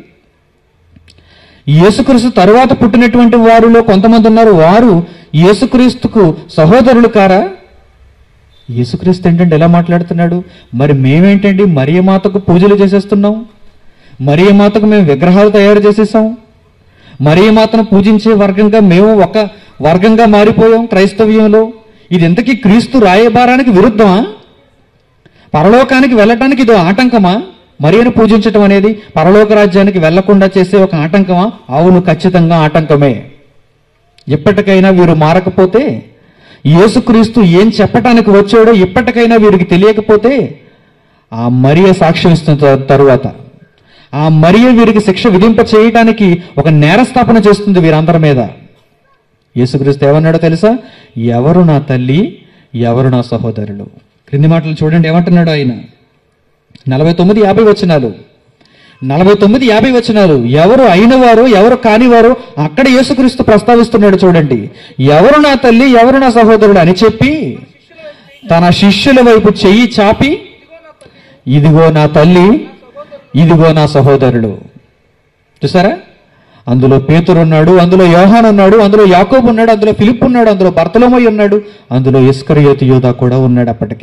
[SPEAKER 1] యేసుక్రీస్తు తరువాత పుట్టినటువంటి వారిలో కొంతమంది ఉన్నారు వారు యేసుక్రీస్తుకు సహోదరులు కారా యేసుక్రీస్తు ఏంటంటే ఎలా మాట్లాడుతున్నాడు మరి మేమేంటండి మరియమాతకు పూజలు చేసేస్తున్నాం మరియమాతకు మేము విగ్రహాలు తయారు చేసేసాం మరియమాతను పూజించే వర్గంగా మేము ఒక వర్గంగా మారిపోయాం క్రైస్తవ్యంలో ఇది ఎంతకీ క్రీస్తు రాయబారానికి విరుద్ధమా పరలోకానికి వెళ్ళటానికి ఇది ఆటంకమా మరియను పూజించటం అనేది పరలోక రాజ్యానికి వెళ్లకుండా చేసే ఒక ఆటంకమా అవును ఖచ్చితంగా ఆటంకమే ఎప్పటికైనా వీరు మారకపోతే యేసుక్రీస్తు ఏం చెప్పటానికి వచ్చాడో ఇప్పటికైనా వీరికి తెలియకపోతే ఆ మరియ సాక్ష్యం ఇస్తున్న తరు- తరువాత ఆ మరియ వీరికి శిక్ష విధింప చేయటానికి ఒక నేరస్థాపన చేస్తుంది వీరందరి మీద యేసుక్రీస్తు ఏమన్నాడో తెలుసా ఎవరు నా తల్లి ఎవరు నా సహోదరులు క్రింది మాటలు చూడండి ఏమంటున్నాడు ఆయన నలభై తొమ్మిది యాభై వచనాలు నలభై తొమ్మిది యాభై వచనాలు ఎవరు అయినవారు ఎవరు కానివారు అక్కడ యేసుక్రీస్తు ప్రస్తావిస్తున్నాడు చూడండి ఎవరు నా తల్లి ఎవరు నా సహోదరుడు అని చెప్పి తన శిష్యుల వైపు చెయ్యి చాపి ఇదిగో నా తల్లి ఇదిగో నా సహోదరుడు చూసారా అందులో పేతురు ఉన్నాడు అందులో యోహాన్ ఉన్నాడు అందులో యాకోబు ఉన్నాడు అందులో ఫిలిప్ ఉన్నాడు అందులో బర్తలోమై ఉన్నాడు అందులో ఇస్కరియోతి యోధా కూడా ఉన్నాడు అప్పటికి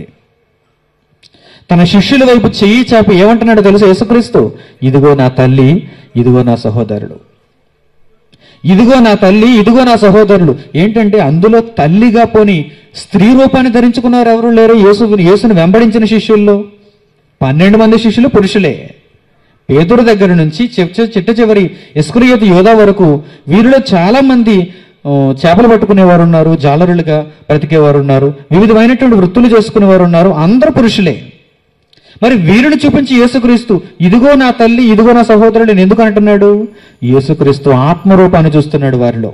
[SPEAKER 1] తన శిష్యుల వైపు చెయ్యి చాపి ఏమంటున్నాడో తెలుసు యేసుక్రీస్తు ఇదిగో నా తల్లి ఇదిగో నా సహోదరుడు ఇదిగో నా తల్లి ఇదిగో నా సహోదరులు ఏంటంటే అందులో తల్లిగా పోని స్త్రీ రూపాన్ని ధరించుకున్నారు ఎవరు లేరు యేసు యేసుని వెంబడించిన శిష్యుల్లో పన్నెండు మంది శిష్యులు పురుషులే పేతురు దగ్గర నుంచి చిట్ట చిట్ట చివరి ఇస్కురియత యోధా వరకు వీరిలో చాలా మంది ఆ, చేపలు పట్టుకునేవారు ఉన్నారు జాలరులుగా బ్రతికేవారు ఉన్నారు వివిధమైనటువంటి వృత్తులు చేసుకునేవారు ఉన్నారు అందరూ పురుషులే మరి వీరిని చూపించి యేసుక్రీస్తు ఇదిగో నా తల్లి ఇదిగో నా సహోదరుడు అని ఎందుకు అంటున్నాడు యేసుక్రీస్తు ఆత్మరూపాన్ని చూస్తున్నాడు వారిలో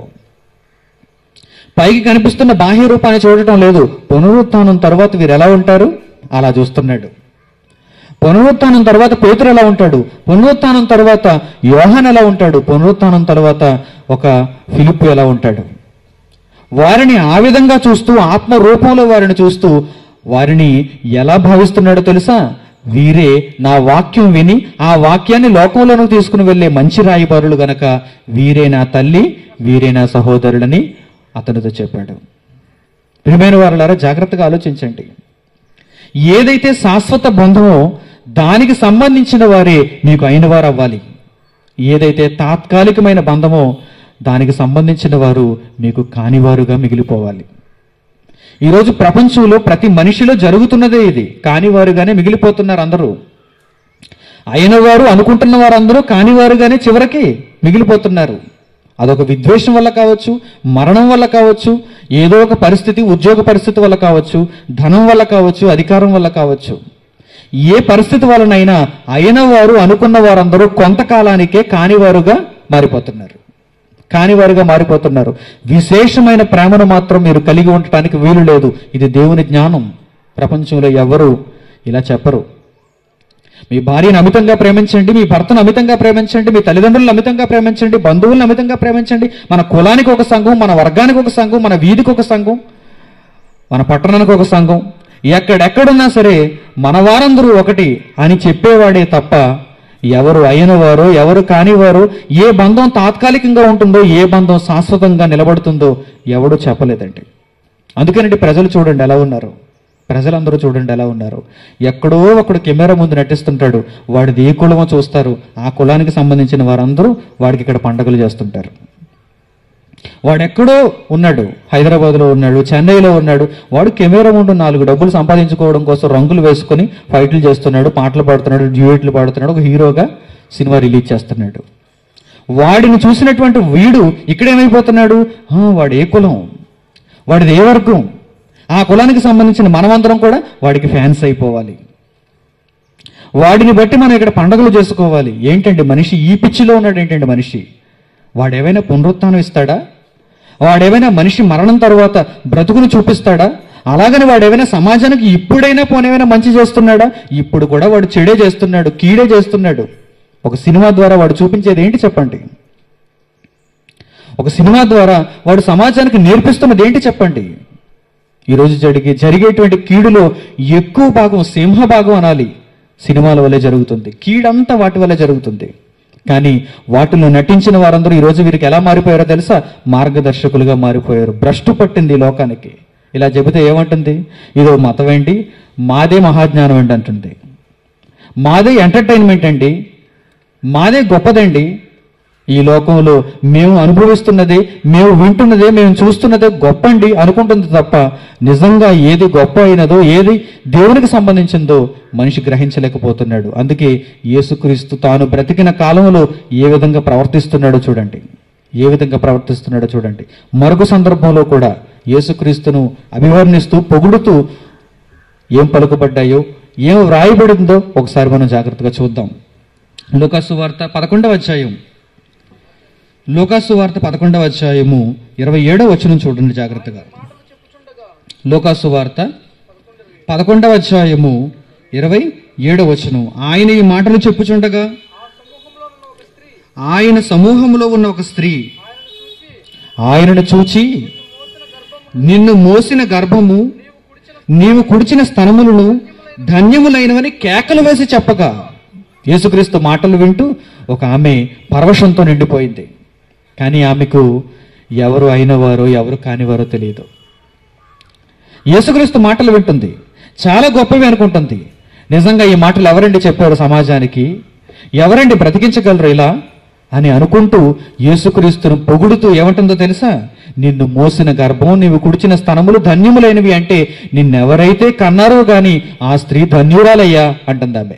[SPEAKER 1] పైకి కనిపిస్తున్న బాహ్య రూపాన్ని చూడటం లేదు పునరుత్థానం తర్వాత వీరు ఎలా ఉంటారు అలా చూస్తున్నాడు పునరుత్థానం తర్వాత పేతురు ఎలా ఉంటాడు పునరుత్థానం తర్వాత యోహాన్ ఎలా ఉంటాడు పునరుత్థానం తర్వాత ఒక ఫిలిప్ ఎలా ఉంటాడు వారిని ఆ విధంగా చూస్తూ ఆత్మ రూపంలో వారిని చూస్తూ వారిని ఎలా భావిస్తున్నాడో తెలుసా వీరే నా వాక్యం విని ఆ వాక్యాన్ని లోకంలోనూ తీసుకుని వెళ్ళే మంచి రాయబారులు గనక వీరే నా తల్లి వీరే నా సహోదరులని అతనితో చెప్పాడు ప్రియమైన వారులారా జాగ్రత్తగా ఆలోచించండి ఏదైతే శాశ్వత బంధమో దానికి సంబంధించిన వారే మీకు అయిన వారు అవ్వాలి ఏదైతే తాత్కాలికమైన బంధమో దానికి సంబంధించిన వారు మీకు కానివారుగా మిగిలిపోవాలి ఈరోజు ప్రపంచంలో ప్రతి మనిషిలో జరుగుతున్నదే ఇది కానివారుగానే మిగిలిపోతున్నారు అందరూ అయిన వారు అనుకుంటున్న వారందరూ కానివారుగానే చివరికి మిగిలిపోతున్నారు అదొక విద్వేషం వల్ల కావచ్చు మరణం వల్ల కావచ్చు ఏదో ఒక పరిస్థితి ఉద్యోగ పరిస్థితి వల్ల కావచ్చు ధనం వల్ల కావచ్చు అధికారం వల్ల కావచ్చు ఏ పరిస్థితి వలనైనా అయిన వారు అనుకున్న వారందరూ కొంతకాలానికే కానివారుగా మారిపోతున్నారు కానివారుగా మారిపోతున్నారు విశేషమైన ప్రేమను మాత్రం మీరు కలిగి ఉండటానికి వీలు లేదు ఇది దేవుని జ్ఞానం ప్రపంచంలో ఎవరు ఇలా చెప్పరు మీ భార్యను అమితంగా ప్రేమించండి మీ భర్తను అమితంగా ప్రేమించండి మీ తల్లిదండ్రులను అమితంగా ప్రేమించండి బంధువులను అమితంగా ప్రేమించండి మన కులానికి ఒక సంఘం మన వర్గానికి ఒక సంఘం మన వీధికి ఒక సంఘం మన పట్టణానికి ఒక సంఘం ఎక్కడెక్కడున్నా సరే మన వారందరూ ఒకటి అని చెప్పేవాడే తప్ప ఎవరు అయినవారు ఎవరు కానివారు ఏ బంధం తాత్కాలికంగా ఉంటుందో ఏ బంధం శాశ్వతంగా నిలబడుతుందో ఎవడు చెప్పలేదండి అందుకనండి ప్రజలు చూడండి ఎలా ఉన్నారు ప్రజలందరూ చూడండి ఎలా ఉన్నారు ఎక్కడో ఒకడు కెమెరా ముందు నటిస్తుంటాడు వాడిది ఏ కులమో చూస్తారు ఆ కులానికి సంబంధించిన వారందరూ వాడికి ఇక్కడ పండగలు చేస్తుంటారు వాడు ఎక్కడో ఉన్నాడు హైదరాబాద్లో ఉన్నాడు చెన్నైలో ఉన్నాడు వాడు కెమెరా ముందు నాలుగు డబ్బులు సంపాదించుకోవడం కోసం రంగులు వేసుకొని ఫైట్లు చేస్తున్నాడు పాటలు పాడుతున్నాడు డ్యూయెట్లు పాడుతున్నాడు ఒక హీరోగా సినిమా రిలీజ్ చేస్తున్నాడు వాడిని చూసినటువంటి వీడు ఇక్కడేమైపోతున్నాడు "ఆ, వాడు ఏ కులం వాడిది ఏ వర్గం ఆ కులానికి సంబంధించిన మనమందరం కూడా వాడికి ఫ్యాన్స్ అయిపోవాలి వాడిని బట్టి మనం ఇక్కడ పండగలు చేసుకోవాలి ఏంటండి మనిషి ఈ పిచ్చిలో ఉన్నాడు ఏంటండి మనిషి వాడేమైనా పునరుత్థానం ఇస్తాడా వాడేమైనా మనిషి మరణం తర్వాత బ్రతుకును చూపిస్తాడా అలాగని వాడేమైనా సమాజానికి ఇప్పుడైనా పోనేమైనా మంచి చేస్తున్నాడా ఇప్పుడు కూడా వాడు చెడే చేస్తున్నాడు కీడే చేస్తున్నాడు ఒక సినిమా ద్వారా వాడు చూపించేది ఏంటి చెప్పండి ఒక సినిమా ద్వారా వాడు సమాజానికి నేర్పిస్తున్నది ఏంటి చెప్పండి ఈరోజు జరిగే జరిగేటువంటి కీడులో ఎక్కువ భాగం సింహ భాగం అనాలి సినిమాల వల్లే జరుగుతుంది కీడంతా వాటి వల్లే జరుగుతుంది కానీ వాటిలో నటించిన వారందరూ ఈరోజు వీరికి ఎలా మారిపోయారో తెలుసా మార్గదర్శకులుగా మారిపోయారు భ్రష్టు పట్టింది ఈ లోకానికి ఇలా చెబితే ఏమంటుంది ఇదో మతం ఏంటి మాదే మహాజ్ఞానం అండి అంటుంది మాదే ఎంటర్టైన్మెంట్ అండి మాదే గొప్పదండి ఈ లోకంలో మేము అనుభవిస్తున్నదే మేము వింటున్నదే మేము చూస్తున్నదే గొప్ప అండి అనుకుంటుంది తప్ప నిజంగా ఏది గొప్ప అయినదో ఏది దేవునికి సంబంధించిందో మనిషి గ్రహించలేకపోతున్నాడు అందుకే యేసుక్రీస్తు తాను బ్రతికిన కాలంలో ఏ విధంగా ప్రవర్తిస్తున్నాడో చూడండి ఏ విధంగా ప్రవర్తిస్తున్నాడో చూడండి మరొక సందర్భంలో కూడా యేసుక్రీస్తును అభివర్ణిస్తూ పొగుడుతూ ఏం పలుకుబడ్డాయో ఏం వ్రాయబడిందో ఒకసారి మనం జాగ్రత్తగా చూద్దాం లోకాసు వార్త పదకొండవ అధ్యాయం లోకాసు వార్త పదకొండవ అధ్యాయము ఇరవై ఏడవ వచనం చూడండి జాగ్రత్తగా లోకాసు వార్త పదకొండవ అధ్యాయము ఇరవై ఏడవ వచనం ఆయన ఈ మాటలు చెప్పుచుండగా ఆయన సమూహంలో ఉన్న ఒక స్త్రీ ఆయనను చూచి నిన్ను మోసిన గర్భము నీవు కుడిచిన స్తనములను ధన్యములైనవని కేకలు వేసి చెప్పగా యేసుక్రీస్తు మాటలు వింటూ ఒక ఆమె పరవశంతో నిండిపోయింది కానీ ఆమెకు ఎవరు అయినవారో ఎవరు కానివారో తెలియదు యేసుక్రీస్తు మాటలు వింటుంది చాలా గొప్పవి అనుకుంటుంది నిజంగా ఈ మాటలు ఎవరండి చెప్పారు సమాజానికి ఎవరండి బ్రతికించగలరు ఇలా అని అనుకుంటూ యేసుక్రీస్తును పొగుడుతూ ఏమంటుందో తెలుసా నిన్ను మోసిన గర్భం నీవు కుడిచిన స్థనములు ధన్యములైనవి అంటే నిన్నెవరైతే కన్నారో గాని ఆ స్త్రీ ధన్యురాలయ్యా అంటుంది ఆమె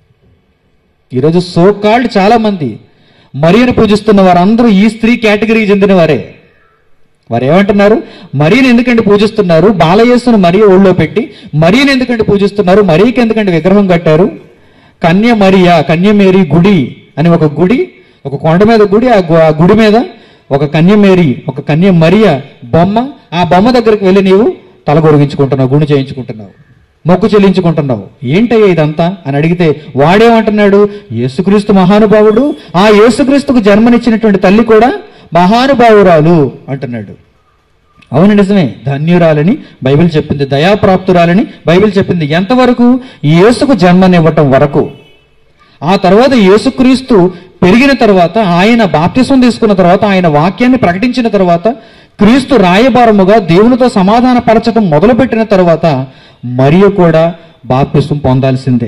[SPEAKER 1] ఈరోజు సో కాల్డ్ చాలా మంది మరియను పూజిస్తున్న వారందరూ ఈ స్త్రీ కేటగిరీకి చెందిన వారే వారు ఏమంటున్నారు మరియను ఎందుకంటే పూజిస్తున్నారు బాలయేసును మరి ఒళ్ళో పెట్టి మరియను ఎందుకంటే పూజిస్తున్నారు మరీకి ఎందుకంటే విగ్రహం కట్టారు కన్య మరియా కన్య మేరీ గుడి అని ఒక గుడి ఒక కొండ మీద గుడి ఆ గు- ఆ గుడి మీద ఒక కన్య మేరీ ఒక కన్య మరియా బొమ్మ ఆ బొమ్మ దగ్గరికి వెళ్ళి నీవు తల గొరిగించుకుంటున్నావు గుండు చేయించుకుంటున్నావు మొక్కు చెల్లించుకుంటున్నావు ఏంటయ్యా ఇదంతా అని అడిగితే వాడేమంటున్నాడు యేసుక్రీస్తు మహానుభావుడు ఆ యేసుక్రీస్తుకు జన్మనిచ్చినటువంటి తల్లి కూడా మహానుభావురాలు అంటున్నాడు అవును నిజమే ధన్యురాలని బైబిల్ చెప్పింది దయాప్రాప్తురాలని బైబిల్ చెప్పింది ఎంతవరకు యేసుకు జన్మనివ్వటం వరకు ఆ తర్వాత యేసుక్రీస్తు పెరిగిన తర్వాత ఆయన బాప్తిసం తీసుకున్న తర్వాత ఆయన వాక్యాన్ని ప్రకటించిన తర్వాత క్రీస్తు రాయబారముగా దేవునితో సమాధాన పరచడం మొదలుపెట్టిన తర్వాత మరియు కూడా బాప్తిసం పొందాల్సిందే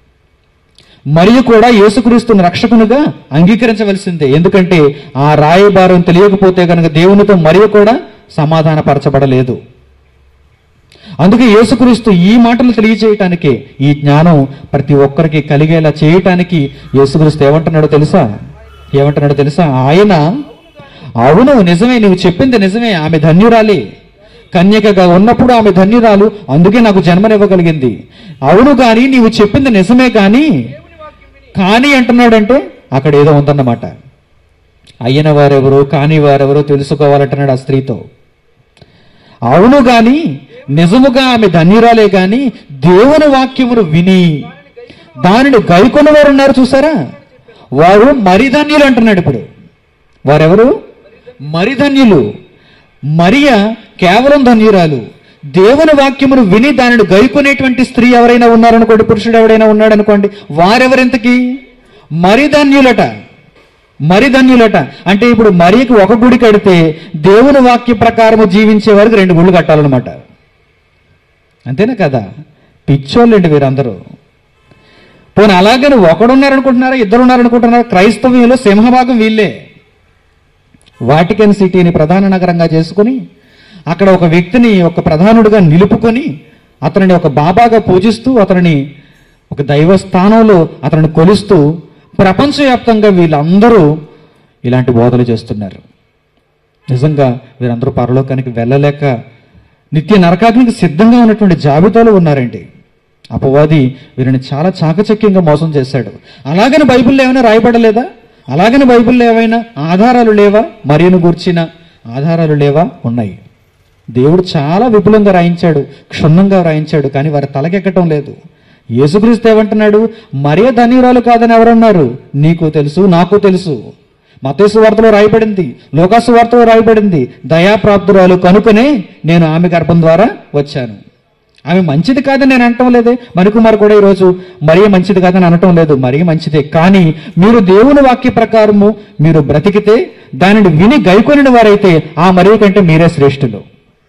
[SPEAKER 1] మరియు కూడా యేసుక్రీస్తుని రక్షకునిగా అంగీకరించవలసిందే ఎందుకంటే ఆ రాయబారం తెలియకపోతే కనుక దేవునితో మరియు కూడా సమాధాన పరచబడలేదు అందుకే యేసుక్రీస్తు ఈ మాటలు తెలియచేయటానికి ఈ జ్ఞానం ప్రతి ఒక్కరికి కలిగేలా చేయటానికి యేసుక్రీస్తు ఏమంటున్నాడో తెలుసా ఏమంటున్నాడో తెలుసా ఆయన అవును నిజమే నువ్వు చెప్పింది నిజమే ఆమె ధన్యురాలి కన్యకగా ఉన్నప్పుడు ఆమె ధన్యురాలు అందుకే నాకు జన్మనివ్వగలిగింది అవును గాని నీవు చెప్పింది నిజమే కానీ కానీ అంటున్నాడంటే అక్కడ ఏదో ఉందన్నమాట అయిన వారెవరో కాని వారెవరో తెలుసుకోవాలంటున్నాడు ఆ స్త్రీతో అవును గాని నిజముగా ఆమె ధన్యురాలే గాని దేవుని వాక్యమును విని దానిని గైకొన్న వారు ఉన్నారు చూసారా వారు మరి ధన్యులు అంటున్నాడు ఇప్పుడు వారెవరు మరి ధన్యులు మరియ కేవలం ధన్యురాలు దేవుని వాక్యమును విని దానిని గైకొనేటువంటి స్త్రీ ఎవరైనా ఉన్నారనుకోండి పురుషుడు ఎవరైనా ఉన్నాడనుకోండి వారెవరింతకి మరి ధన్యులట మరి ధన్యులట అంటే ఇప్పుడు మరియకి ఒక గుడి కడితే దేవుని వాక్య ప్రకారము జీవించే వారికి రెండు గుళ్ళు కట్టాలన్నమాట అంతేనా కదా పిచ్చోళ్ళండి వీరందరూ పోనీ అలాగని ఒకడున్నారనుకుంటున్నారా ఇద్దరు ఉన్నారనుకుంటున్నారా క్రైస్తవ్యంలో సింహభాగం వీళ్ళే వాటికన్ సిటీని ప్రధాన నగరంగా చేసుకుని అక్కడ ఒక వ్యక్తిని ఒక ప్రధానుడిగా నిలుపుకొని అతనిని ఒక బాబాగా పూజిస్తూ అతనిని ఒక దైవ స్థానంలో అతనిని కొలుస్తూ ప్రపంచవ్యాప్తంగా వీళ్ళందరూ ఇలాంటి బోధలు చేస్తున్నారు నిజంగా వీరందరూ పరలోకానికి వెళ్ళలేక నిత్య నరకాగ్నికి సిద్ధంగా ఉన్నటువంటి జాబితాలో ఉన్నారండి అపవాది వీరిని చాలా చాకచక్యంగా మోసం చేశాడు అలాగని బైబిల్లో ఏమైనా రాయబడలేదా అలాగని బైబిల్లో ఏమైనా ఆధారాలు లేవా మరియను గూర్చిన ఆధారాలు లేవా ఉన్నాయి దేవుడు చాలా విపులంగా రాయించాడు క్షుణ్ణంగా రాయించాడు కానీ వారి తలకెక్కటం లేదు యేసుక్రీస్తు ఏమంటున్నాడు మరే ధన్యురాలు కాదని ఎవరన్నారు నీకు తెలుసు నాకు తెలుసు మతేసు వార్తలో రాయబడింది లోకాసు వార్తలో రాయబడింది దయాప్రాప్తురాలు కనుకనే నేను ఆమె గర్భం ద్వారా వచ్చాను ఆమె మంచిది కాదని నేను అనటం లేదే మణికుమార్ కూడా ఈరోజు మరీ మంచిది కాదని అనటం లేదు మరీ మంచిదే కానీ మీరు దేవుని వాక్య ప్రకారము మీరు బ్రతికితే దానిని విని గైకొనిన వారైతే ఆ మరీ కంటే మీరే శ్రేష్ఠులు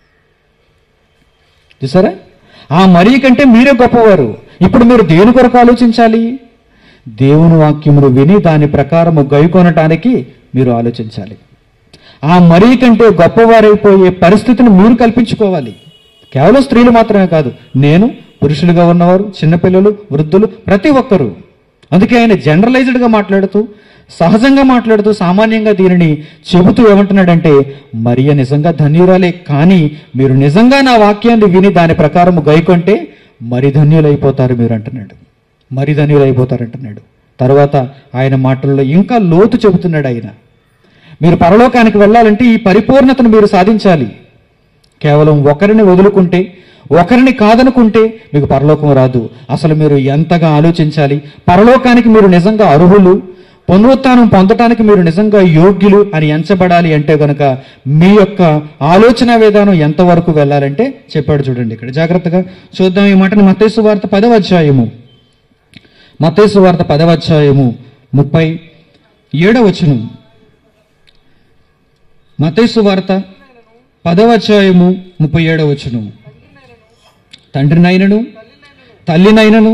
[SPEAKER 1] చూసారా ఆ మరీ కంటే మీరే గొప్పవారు ఇప్పుడు మీరు దేని కొరకు ఆలోచించాలి దేవుని వాక్యమును విని దాని ప్రకారము గైకొనటానికి మీరు ఆలోచించాలి ఆ మరీ కంటే గొప్పవారైపోయే పరిస్థితిని మీరు కల్పించుకోవాలి కేవలం స్త్రీలు మాత్రమే కాదు నేను పురుషులుగా ఉన్నవారు చిన్నపిల్లలు వృద్ధులు ప్రతి ఒక్కరూ అందుకే ఆయన జనరలైజ్డ్గా మాట్లాడుతూ సహజంగా మాట్లాడుతూ సామాన్యంగా దీనిని చెబుతూ ఏమంటున్నాడంటే మరియ నిజంగా ధన్యురాలే కానీ మీరు నిజంగా నా వాక్యాన్ని విని దాని ప్రకారం గైకొంటే మరి ధన్యులైపోతారు మీరు అంటున్నాడు మరి ధన్యులైపోతారు అంటున్నాడు తర్వాత ఆయన మాటల్లో ఇంకా లోతు చెబుతున్నాడు ఆయన మీరు పరలోకానికి వెళ్ళాలంటే ఈ పరిపూర్ణతను మీరు సాధించాలి కేవలం ఒకరిని వదులుకుంటే ఒకరిని కాదనుకుంటే మీకు పరలోకం రాదు అసలు మీరు ఎంతగా ఆలోచించాలి పరలోకానికి మీరు నిజంగా అర్హులు పునరుత్థానం పొందటానికి మీరు నిజంగా యోగ్యులు అని ఎంచబడాలి అంటే గనక మీ యొక్క ఆలోచన విధానం ఎంతవరకు వెళ్ళాలంటే చెప్పాడు చూడండి ఇక్కడ జాగ్రత్తగా చూద్దాం ఈ మాటను మతేసు వార్త పదవ అధ్యాయము మతేసు వార్త పదవ అధ్యాయము ముప్పై ఏడవ వచనం మతేసు వార్త పదవ అధ్యాయము ముప్పై ఏడవ వచనం తండ్రినైనను తల్లినైనను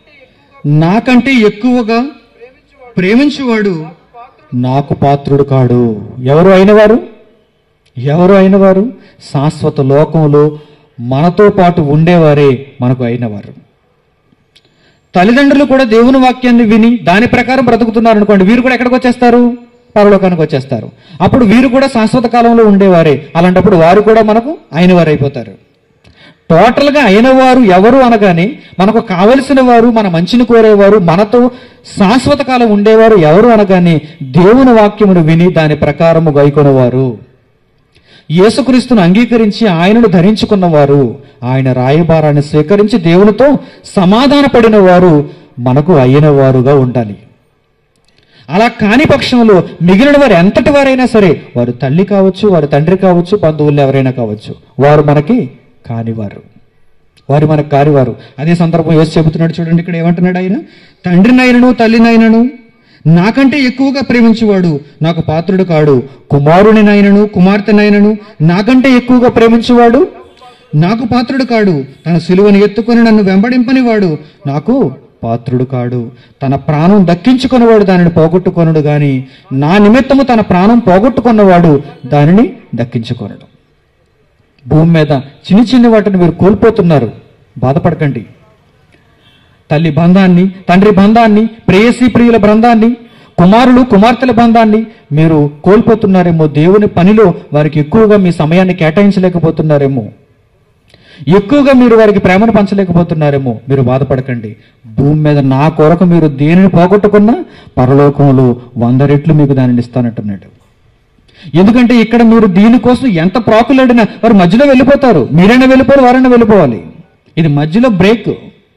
[SPEAKER 1] నాకంటే ఎక్కువగా ప్రేమించువాడు నాకు పాత్రుడు కాడు ఎవరు అయినవారు ఎవరు అయినవారు శాశ్వత లోకంలో మనతో పాటు ఉండేవారే మనకు అయినవారు తల్లిదండ్రులు కూడా దేవుని వాక్యాన్ని విని దాని ప్రకారం బ్రతుకుతున్నారు అనుకోండి వీరు కూడా ఎక్కడికి వచ్చేస్తారు పరలోకానికి వచ్చేస్తారు అప్పుడు వీరు కూడా శాశ్వత కాలంలో ఉండేవారే అలాంటప్పుడు వారు కూడా మనకు అయిన వారు అయిపోతారు టోటల్గా అయిన వారు ఎవరు అనగానే మనకు కావలసిన వారు మన మంచిని కోరేవారు మనతో శాశ్వత కాలం ఉండేవారు ఎవరు అనగానే దేవుని వాక్యమును విని దాని ప్రకారము గైకొనవారు యేసుక్రీస్తును అంగీకరించి ఆయనను ధరించుకున్నవారు ఆయన రాయబారాన్ని స్వీకరించి దేవునితో సమాధానపడిన వారు మనకు అయిన వారుగా ఉండాలి అలా కాని పక్షంలో మిగిలిన వారు ఎంతటి వారైనా సరే వారు తల్లి కావచ్చు వారి తండ్రి కావచ్చు బంధువులు ఎవరైనా కావచ్చు వారు మనకి కానివారు వారు మనకు కానివారు అదే సందర్భం యేసు చెబుతున్నాడు చూడండి ఇక్కడ ఏమంటున్నాడు ఆయన తండ్రినైనను తల్లినైనను నాకంటే ఎక్కువగా ప్రేమించువాడు నాకు పాత్రుడు కాడు కుమారునినైనను కుమార్తెనైనను నాకంటే ఎక్కువగా ప్రేమించువాడు నాకు పాత్రుడు కాడు తన సిలువను ఎత్తుకొని నన్ను వెంబడింపని వాడు నాకు పాత్రుడు కాడు తన ప్రాణం దక్కించుకున్నవాడు దానిని పోగొట్టుకొనడు గాని నా నిమిత్తము తన ప్రాణం పోగొట్టుకున్నవాడు దానిని దక్కించుకొనడు భూమి మీద చిన్ని చిన్ని వాటిని మీరు కోల్పోతున్నారు బాధపడకండి తల్లి బంధాన్ని తండ్రి బంధాన్ని ప్రేయసీ ప్రియుల బంధాన్ని కుమారులు కుమార్తెల బంధాన్ని మీరు కోల్పోతున్నారేమో దేవుని పనిలో వారికి ఎక్కువగా మీ సమయాన్ని కేటాయించలేకపోతున్నారేమో ఎక్కువగా మీరు వారికి ప్రేమను పంచలేకపోతున్నారేమో మీరు బాధపడకండి భూమి మీద నా కొరకు మీరు దేనిని పోగొట్టుకున్నా పరలోకంలో వంద రెట్లు మీకు దానిని ఇస్తానంటున్నాడు ఎందుకంటే ఇక్కడ మీరు దీనికోసం ఎంత ప్రాకులాడినా వారు మధ్యలో వెళ్ళిపోతారు మీరైనా వెళ్ళిపోవాలి వారైనా వెళ్ళిపోవాలి ఇది మధ్యలో బ్రేక్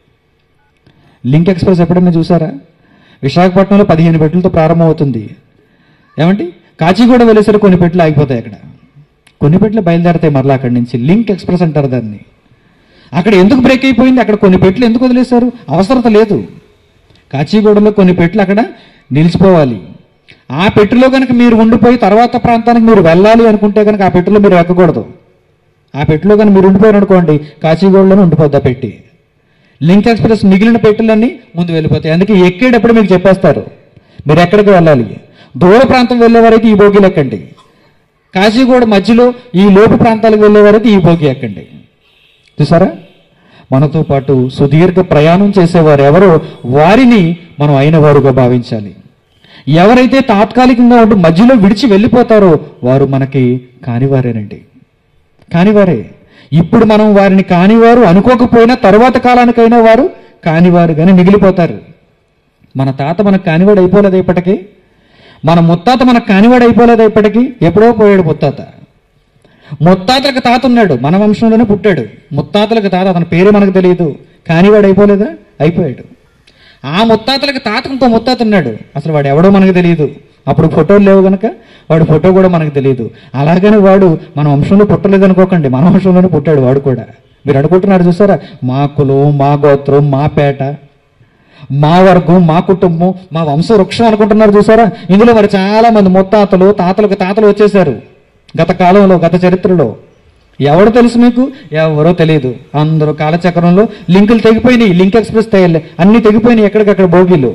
[SPEAKER 1] లింక్ ఎక్స్ప్రెస్ ఎప్పుడైనా చూసారా విశాఖపట్నంలో పదిహేను పెట్లతో ప్రారంభమవుతుంది ఏమండి కాచిగూడ వెళ్ళేసరికి కొన్ని పెట్లు ఆగిపోతాయి అక్కడ కొన్ని పెట్లు బయలుదేరతాయి మరలా అక్కడి నుంచి లింక్ ఎక్స్ప్రెస్ అంటారు దాన్ని అక్కడ ఎందుకు బ్రేక్ అయిపోయింది అక్కడ కొన్ని పెట్లు ఎందుకు వదిలేశారు అవసరత లేదు కాచిగూడలో కొన్ని పెట్లు అక్కడ నిలిచిపోవాలి ఆ పెట్టెలో కనుక మీరు ఉండిపోయి తర్వాత ప్రాంతానికి మీరు వెళ్ళాలి అనుకుంటే కనుక ఆ పెట్టెలో మీరు ఎక్కకూడదు ఆ పెట్టిలో కానీ మీరు ఉండిపోయారు అనుకోండి కాచిగూడలోనే ఉండిపోద్ది ఆ పెట్టి లింక్ ఎక్స్ప్రెస్ మిగిలిన పెట్టెలన్నీ ముందు వెళ్ళిపోతాయి అందుకే ఎక్కేటప్పుడు మీకు చెప్పేస్తారు మీరు ఎక్కడికి వెళ్ళాలి దూర ప్రాంతం వెళ్ళేవారైతే ఈ బోగీలు ఎక్కండి కాశీగూడ మధ్యలో ఈ లోపు ప్రాంతాలకు వెళ్ళేవారైతే ఈ బోగి ఎక్కండి చూసారా మనతో పాటు సుదీర్ఘ ప్రయాణం చేసేవారు ఎవరో వారిని మనం అయిన వారుగా భావించాలి ఎవరైతే తాత్కాలికంగా ఉంటూ మధ్యలో విడిచి వెళ్ళిపోతారో వారు మనకి కానివారేనండి కానివారే ఇప్పుడు మనం వారిని కానివారు అనుకోకపోయినా తరువాత కాలానికైనా వారు కానివారుగానే మిగిలిపోతారు మన తాత మనకు కానివాడు అయిపోలేదు ఇప్పటికీ మన ముత్తాత మనకు కానివాడు అయిపోలేదు ఇప్పటికీ ఎప్పుడో పోయాడు ముత్తాత ముత్తాతలకు తాత ఉన్నాడు మన వంశంలోనే పుట్టాడు ముత్తాతలకు తాత అతని పేరే మనకు తెలియదు కానివాడు అయిపోలేదా అయిపోయాడు ఆ ముత్తాతలకు తాత ఇంకో ముత్తాత ఉన్నాడు అసలు వాడు ఎవడో మనకు తెలియదు అప్పుడు ఫోటోలు లేవు గనక వాడు ఫోటో కూడా మనకు తెలియదు అలాగని వాడు మన వంశంలో పుట్టలేదు అనుకోకండి మన వంశంలోనే పుట్టాడు వాడు కూడా మీరు అనుకుంటున్నారు చూసారా మా కులం మా గోత్రం మా పేట మా వర్గం మా కుటుంబం మా వంశ వృక్షం అనుకుంటున్నారు చూసారా ఇందులో మరి చాలా మంది ముత్తాతలు తాతలకు తాతలు వచ్చేసారు గత కాలంలో గత చరిత్రలో ఎవడు తెలుసు మీకు ఎవరో తెలియదు అందరూ కాలచక్రంలో లింకులు తెగిపోయినాయి లింక్ ఎక్స్ప్రెస్ తెగలే అన్ని తెగిపోయినాయి ఎక్కడికక్కడ బోగీలు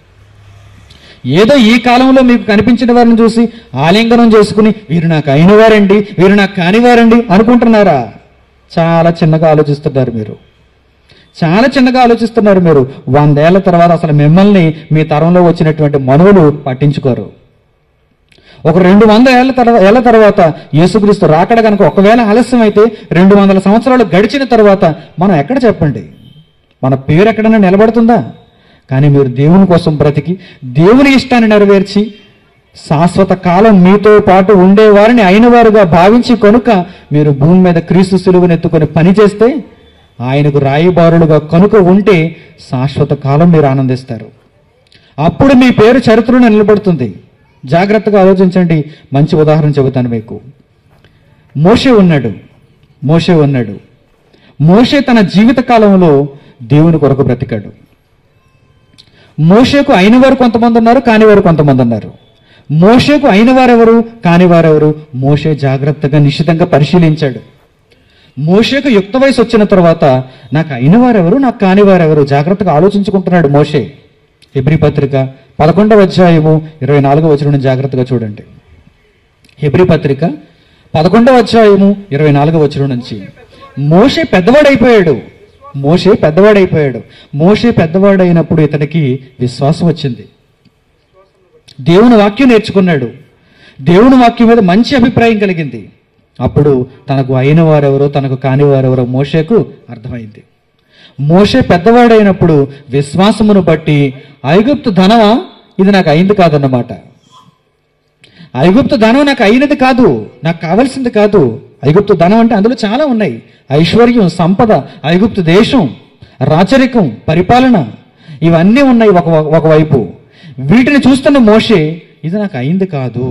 [SPEAKER 1] ఏదో ఈ కాలంలో మీకు కనిపించిన వారిని చూసి ఆలింగనం చేసుకుని వీరు నాకు అయిన వారండి వీరు నాకు కానివారండి అనుకుంటున్నారా చాలా చిన్నగా ఆలోచిస్తున్నారు మీరు చాలా చిన్నగా ఆలోచిస్తున్నారు మీరు వందేళ్ల తర్వాత అసలు మిమ్మల్ని మీ తరంలో వచ్చినటువంటి మనువులు పట్టించుకోరు ఒక రెండు వందల ఏళ్ల తర్వాత ఏళ్ల తర్వాత యేసుక్రీస్తు రాకడ కనుక ఒకవేళ ఆలస్యం అయితే రెండు వందల సంవత్సరాలు గడిచిన తర్వాత మనం ఎక్కడ చెప్పండి మన పేరు ఎక్కడైనా నిలబడుతుందా కానీ మీరు దేవుని కోసం బ్రతికి దేవుని ఇష్టాన్ని నెరవేర్చి శాశ్వత కాలం మీతో పాటు ఉండేవారిని అయిన వారుగా భావించి కనుక మీరు భూమి మీద క్రీస్తు సులువునెత్తుకొని పని చేస్తే ఆయనకు రాయిబారులుగా కనుక ఉంటే శాశ్వత కాలం మీరు ఆనందిస్తారు అప్పుడు మీ పేరు చరిత్రలో నిలబడుతుంది జాగ్రత్తగా ఆలోచించండి మంచి ఉదాహరణ చెబుతాను మీకు మోషే ఉన్నాడు మోషే ఉన్నాడు మోషే తన జీవిత కాలంలో దేవుని కొరకు బ్రతికాడు మోషేకు అయిన వారు కొంతమంది ఉన్నారు కాని వారు కొంతమంది ఉన్నారు మోషేకు అయిన వారెవరు కాని వారెవరు మోషే జాగ్రత్తగా నిశ్చితంగా పరిశీలించాడు మోషేకు యుక్త వయసు వచ్చిన తర్వాత నాకు అయిన వారెవరు నాకు కాని వారెవరు జాగ్రత్తగా ఆలోచించుకుంటున్నాడు మోషే హెబ్రి పత్రిక పదకొండవ అధ్యాయము ఇరవై నాలుగవ వచనం జాగ్రత్తగా చూడండి హెబ్రి పత్రిక పదకొండవ అధ్యాయము ఇరవై నాలుగవ వచనం నుంచి మోషే పెద్దవాడైపోయాడు మోషే పెద్దవాడైపోయాడు మోషే పెద్దవాడైనప్పుడు ఇతనికి విశ్వాసం వచ్చింది దేవుని వాక్యం నేర్చుకున్నాడు దేవుని వాక్యం మీద మంచి అభిప్రాయం కలిగింది అప్పుడు తనకు అయిన వారెవరో తనకు కాని వారెవరో మోషేకు అర్థమైంది మోషే పెద్దవాడైనప్పుడు విశ్వాసమును బట్టి ఐగుప్తు ధనమా ఇది నాకు అయింది కాదన్నమాట ఐగుప్తు ధనం నాకు అయినది కాదు నాకు కావలసింది కాదు ఐగుప్తు ధనం అంటే అందులో చాలా ఉన్నాయి ఐశ్వర్యం సంపద ఐగుప్తు దేశం రాచరికం పరిపాలన ఇవన్నీ ఉన్నాయి ఒక ఒకవైపు వీటిని చూస్తున్న మోషే ఇది నాకు అయింది కాదు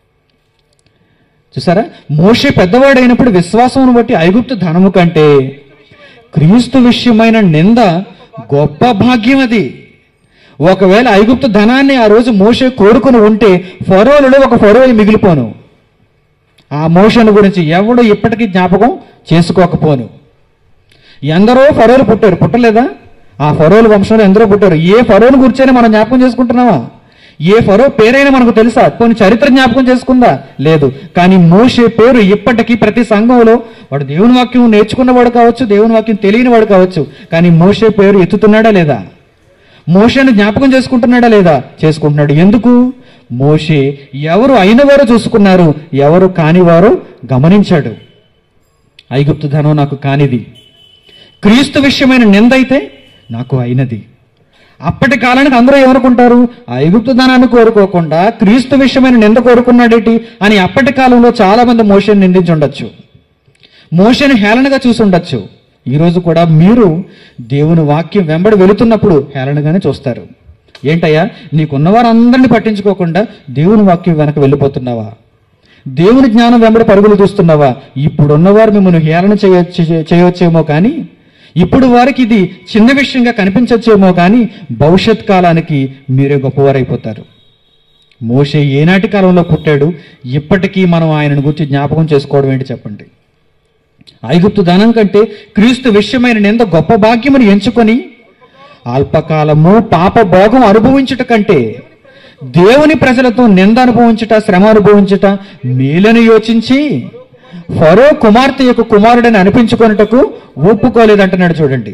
[SPEAKER 1] చూసారా మోషే పెద్దవాడైనప్పుడు విశ్వాసమును బట్టి ఐగుప్తు ధనము కంటే క్రీస్తు విషయమైన నింద గొప్ప భాగ్యం అది ఒకవేళ ఐగుప్తు ధనాన్ని ఆ రోజు మోషే కోరుకుని ఉంటే ఫరోలలో ఒక ఫరో మిగిలిపోను ఆ మోషను గురించి ఎవడు ఇప్పటికీ జ్ఞాపకం చేసుకోకపోను ఎందరో ఫరోలు పుట్టారు పుట్టలేదా ఆ ఫరోల వంశంలో ఎందరో పుట్టారు ఏ ఫరోని గురించైనా మనం జ్ఞాపకం చేసుకుంటున్నావా ఏ ఫరో పేరైనా మనకు తెలుసా కొన్ని చరిత్ర జ్ఞాపకం చేసుకుందా లేదు కానీ మోషే పేరు ఇప్పటికీ ప్రతి సంఘంలో వాడు దేవుని వాక్యం నేర్చుకున్నవాడు కావచ్చు దేవుని వాక్యం తెలియని వాడు కావచ్చు కానీ మోషే పేరు ఎత్తుతున్నాడా లేదా మోషేను జ్ఞాపకం చేసుకుంటున్నాడా లేదా చేసుకుంటున్నాడు ఎందుకు మోషే ఎవరు అయినవారో చూసుకున్నారు ఎవరు కానివారో గమనించాడు ఐగుప్తు ధనం నాకు కానిది క్రీస్తు విషయమైన నింద అయితే నాకు అయినది అప్పటి కాలానికి అందరూ ఏమనుకుంటారు ఐగుప్తు ధనాన్ని కోరుకోకుండా క్రీస్తు విషయమైన నింద కోరుకున్నాడేటి అని అప్పటి కాలంలో చాలా మంది మోషని నిందించి ఉండొచ్చు మోషని హేళనగా చూసి ఉండొచ్చు ఈరోజు కూడా మీరు దేవుని వాక్యం వెంబడి వెళుతున్నప్పుడు హేళనగానే చూస్తారు ఏంటయ్యా నీకున్న వారందరినీ పట్టించుకోకుండా దేవుని వాక్యం వెనక వెళ్ళిపోతున్నావా దేవుని జ్ఞానం వెంబడి పరుగులు చూస్తున్నావా ఇప్పుడున్నవారు మిమ్మల్ని హేళన చేయొచ్చు చేయవచ్చేమో కానీ ఇప్పుడు వారికి ఇది చిన్న విషయంగా కనిపించచ్చేమో కానీ భవిష్యత్ కాలానికి మీరే గొప్పవారైపోతారు మోషే ఏనాటి కాలంలో పుట్టాడు ఇప్పటికీ మనం ఆయనను గురించి జ్ఞాపకం చేసుకోవడం ఏంటి చెప్పండి ఐగుప్తు ధనం కంటే క్రీస్తు విషయమైన నింద గొప్ప భాగ్యమును ఎంచుకొని అల్పకాలము పాప భోగం అనుభవించుట కంటే దేవుని ప్రజలతో నింద అనుభవించుట శ్రమ అనుభవించుట మేలని యోచించి ఫరో కుమార్తె యొక్క కుమారుడని అనిపించుకొనుటకు ఒప్పుకోలేదంటున్నాడు చూడండి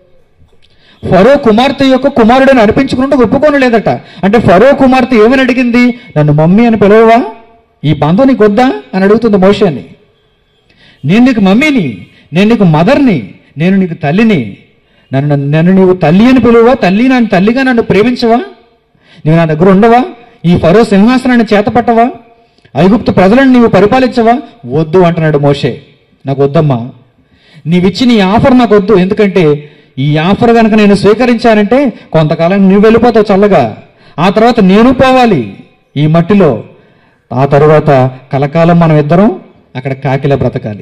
[SPEAKER 1] ఫరో కుమార్తె యొక్క కుమారుడని అనిపించుకుంటూ ఒప్పుకోనలేదట అంటే ఫరో కుమార్తె ఏమని అడిగింది నన్ను మమ్మీ అని పిలవవా ఈ బంధం నీకు వద్దా అని అడుగుతుంది మోషాన్ని నేను నీకు మమ్మీని నేను నీకు మదర్ని నేను నీకు తల్లిని నన్ను నన్ను నీవు తల్లి అని పిలువా తల్లి నన్ను తల్లిగా నన్ను ప్రేమించవా నీవు నా దగ్గర ఉండవా ఈ ఫరో సింహాసనాన్ని చేతపట్టవా ఐగుప్తు ప్రజలను నీవు పరిపాలించవా వద్దు అంటున్నాడు మోషే నాకు వద్దమ్మా నీవిచ్చిన ఈ ఆఫర్ నాకు వద్దు ఎందుకంటే ఈ ఆఫర్ కనుక నేను స్వీకరించానంటే కొంతకాలం నువ్వు వెళ్ళిపోతావు చల్లగా ఆ తర్వాత నేను పోవాలి ఈ మట్టిలో ఆ తరువాత కలకాలం మనం ఇద్దరం అక్కడ కాకిలా బ్రతకాలి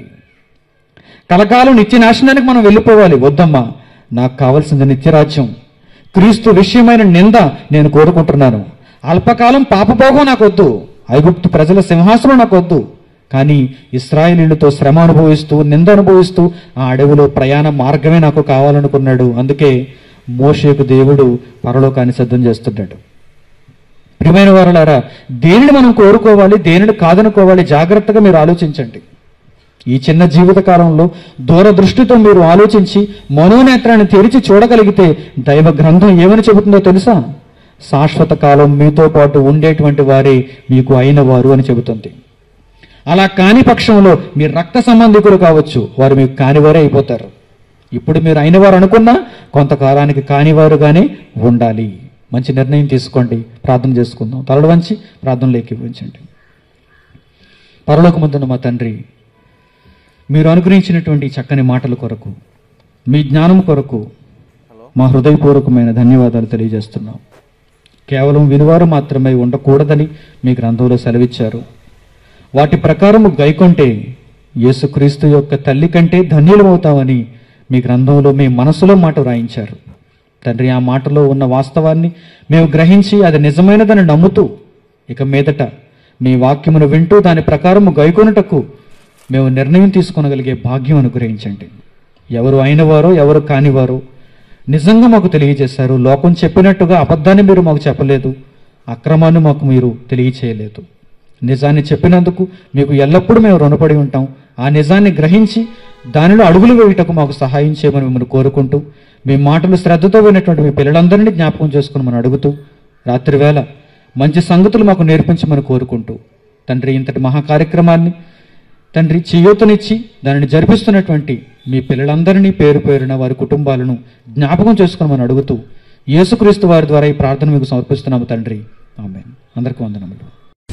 [SPEAKER 1] కలకాలం నిత్య నాశనానికి మనం వెళ్ళిపోవాలి వద్దమ్మా నాకు కావలసింది నిత్యరాజ్యం క్రీస్తు విషయమైన నింద నేను కోరుకుంటున్నాను అల్పకాలం పాపభోగం నాకు వద్దు ఐగుప్తు ప్రజల సింహాసనం నాకు వద్దు కానీ ఇస్రాయేలీలతో శ్రమ అనుభవిస్తూ నింద అనుభవిస్తూ ఆ అడవిలో ప్రయాణ మార్గమే నాకు కావాలనుకున్నాడు అందుకే మోషేకు దేవుడు పరలోకాన్ని సిద్ధం చేస్తున్నాడు ప్రియమైన వారులారా దేనిని మనం కోరుకోవాలి దేనిని కాదనుకోవాలి జాగ్రత్తగా మీరు ఆలోచించండి ఈ చిన్న జీవిత కాలంలో దూరదృష్టితో మీరు ఆలోచించి మనోనేత్రాన్ని తెరిచి చూడగలిగితే దైవ గ్రంథం ఏమని చెబుతుందో తెలుసా శాశ్వత కాలం మీతో పాటు ఉండేటువంటి వారే మీకు అయిన వారు అని చెబుతుంది అలా కాని పక్షంలో మీరు రక్త సంబంధికులు కావచ్చు వారు మీకు కానివారే అయిపోతారు ఇప్పుడు మీరు అయిన వారు అనుకున్నా కొంతకాలానికి కానివారుగానే ఉండాలి మంచి నిర్ణయం తీసుకోండి ప్రార్థన చేసుకుందాం తలడు వంచి ప్రార్థనలోకి ఇవ్వించండి పరలోకముందున్న మా తండ్రి మీరు అనుగ్రహించినటువంటి చక్కని మాటల కొరకు మీ జ్ఞానం కొరకు మా హృదయపూర్వకమైన ధన్యవాదాలు తెలియజేస్తున్నాం కేవలం వినివారు మాత్రమే ఉండకూడదని మీ గ్రంథంలో సెలవిచ్చారు వాటి ప్రకారము గైకొంటే యేసుక్రీస్తు యొక్క తల్లి కంటే ధన్యులమవుతామని మీ గ్రంథంలో మీ మనసులో మాట రాయించారు తండ్రి ఆ మాటలో ఉన్న వాస్తవాన్ని మేము గ్రహించి అది నిజమైనదని నమ్ముతూ ఇక మీదట మీ వాక్యమును వింటూ దాని ప్రకారము గైకొనుటకు మేము నిర్ణయం తీసుకొనగలిగే భాగ్యం అనుగ్రహించండి ఎవరు అయినవారో ఎవరు కానివారో నిజంగా మాకు తెలియజేశారు లోకం చెప్పినట్టుగా అబద్ధాన్ని మీరు మాకు చెప్పలేదు అక్రమాన్ని మాకు మీరు తెలియచేయలేదు నిజాన్ని చెప్పినందుకు మీకు ఎల్లప్పుడూ మేము రుణపడి ఉంటాం ఆ నిజాన్ని గ్రహించి దానిలో అడుగులు వేయుటకు మాకు సహాయం చేయమని మిమ్మల్ని కోరుకుంటూ మీ మాటలు శ్రద్ధతో విన్నటువంటి మీ పిల్లలందరినీ జ్ఞాపకం చేసుకుని మనం అడుగుతూ రాత్రివేళ మంచి సంగతులు మాకు నేర్పించమని కోరుకుంటూ తండ్రి ఇంతటి మహా కార్యక్రమాన్ని తండ్రి చేయూతనిచ్చి దానిని జరిపిస్తున్నటువంటి మీ పిల్లలందరినీ పేరు పేరున వారి కుటుంబాలను జ్ఞాపకం చేసుకోమని అడుగుతూ యేసుక్రీస్తు వారి ద్వారా ఈ ప్రార్థన మీకు సమర్పిస్తున్నాము తండ్రి ఆమె అందరికీ వందనములు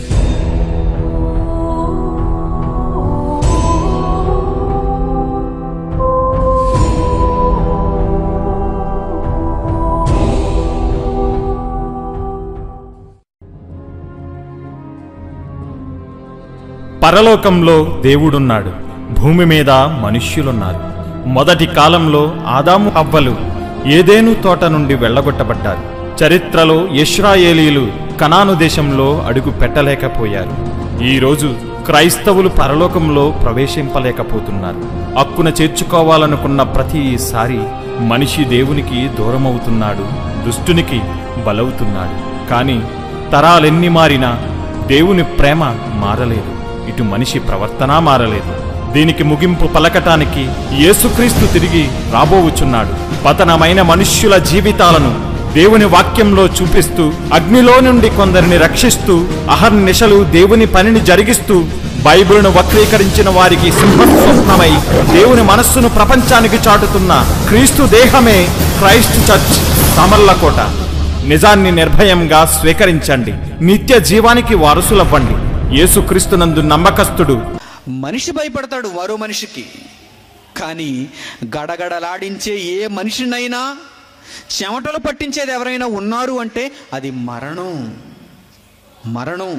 [SPEAKER 2] పరలోకంలో దేవుడున్నాడు భూమి మీద మనుష్యులున్నారు మొదటి కాలంలో ఆదాము అవ్వలు ఏదేను తోట నుండి వెళ్ళగొట్టబడ్డారు చరిత్రలో ఇస్రాయేలీలు కనాను దేశంలో అడుగు పెట్టలేకపోయారు ఈరోజు క్రైస్తవులు పరలోకంలో ప్రవేశింపలేకపోతున్నారు హక్కున చేర్చుకోవాలనుకున్న ప్రతిసారి మనిషి దేవునికి దూరమవుతున్నాడు దుష్టునికి బలవుతున్నాడు కానీ తరాలెన్ని మారినా దేవుని ప్రేమ మారలేదు ఇటు మనిషి ప్రవర్తన మారలేదు దీనికి ముగింపు పలకటానికి యేసుక్రీస్తు తిరిగి రాబోవుచున్నాడు పతనమైన మనుష్యుల జీవితాలను దేవుని వాక్యంలో చూపిస్తూ అగ్నిలో నుండి కొందరిని రక్షిస్తూ అహర్నిశలు దేవుని పనిని జరిగిస్తూ బైబిల్ను వక్రీకరించిన వారికి సింహస్వప్నమై దేవుని మనస్సును ప్రపంచానికి చాటుతున్న క్రీస్తు దేహమే క్రైస్ట్ చర్చ్ సమర్లకోట నిజాన్ని నిర్భయంగా స్వీకరించండి నిత్య జీవానికి వారసులవ్వండి యేసుక్రీస్తునందు నమ్మకస్తుడు
[SPEAKER 3] మనిషి భయపడతాడు మరో మనిషికి కానీ గడగడలాడించే ఏ మనిషినైనా చెమటలు పట్టించేది ఎవరైనా ఉన్నారు అంటే అది మరణం మరణం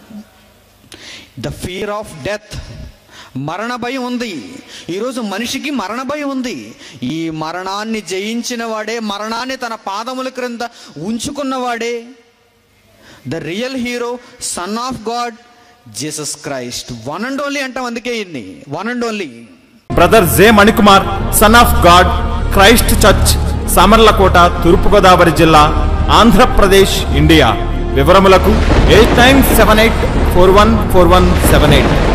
[SPEAKER 3] ద ఫియర్ ఆఫ్ డెత్ మరణ భయం ఉంది ఈరోజు మనిషికి మరణ భయం ఉంది ఈ మరణాన్ని జయించిన వాడే మరణాన్ని తన పాదముల క్రింద ఉంచుకున్నవాడే the real hero son of God Jesus Christ one and only అంటాం అందుకే ఇన్ని one and only
[SPEAKER 2] brother J Manikumar son of God Christ church Samarlakota Thoorpu Godavari జిల్లా ఆంధ్రప్రదేశ్ ఇండియా వివరములకు eight nine seven eight four one four one seven eight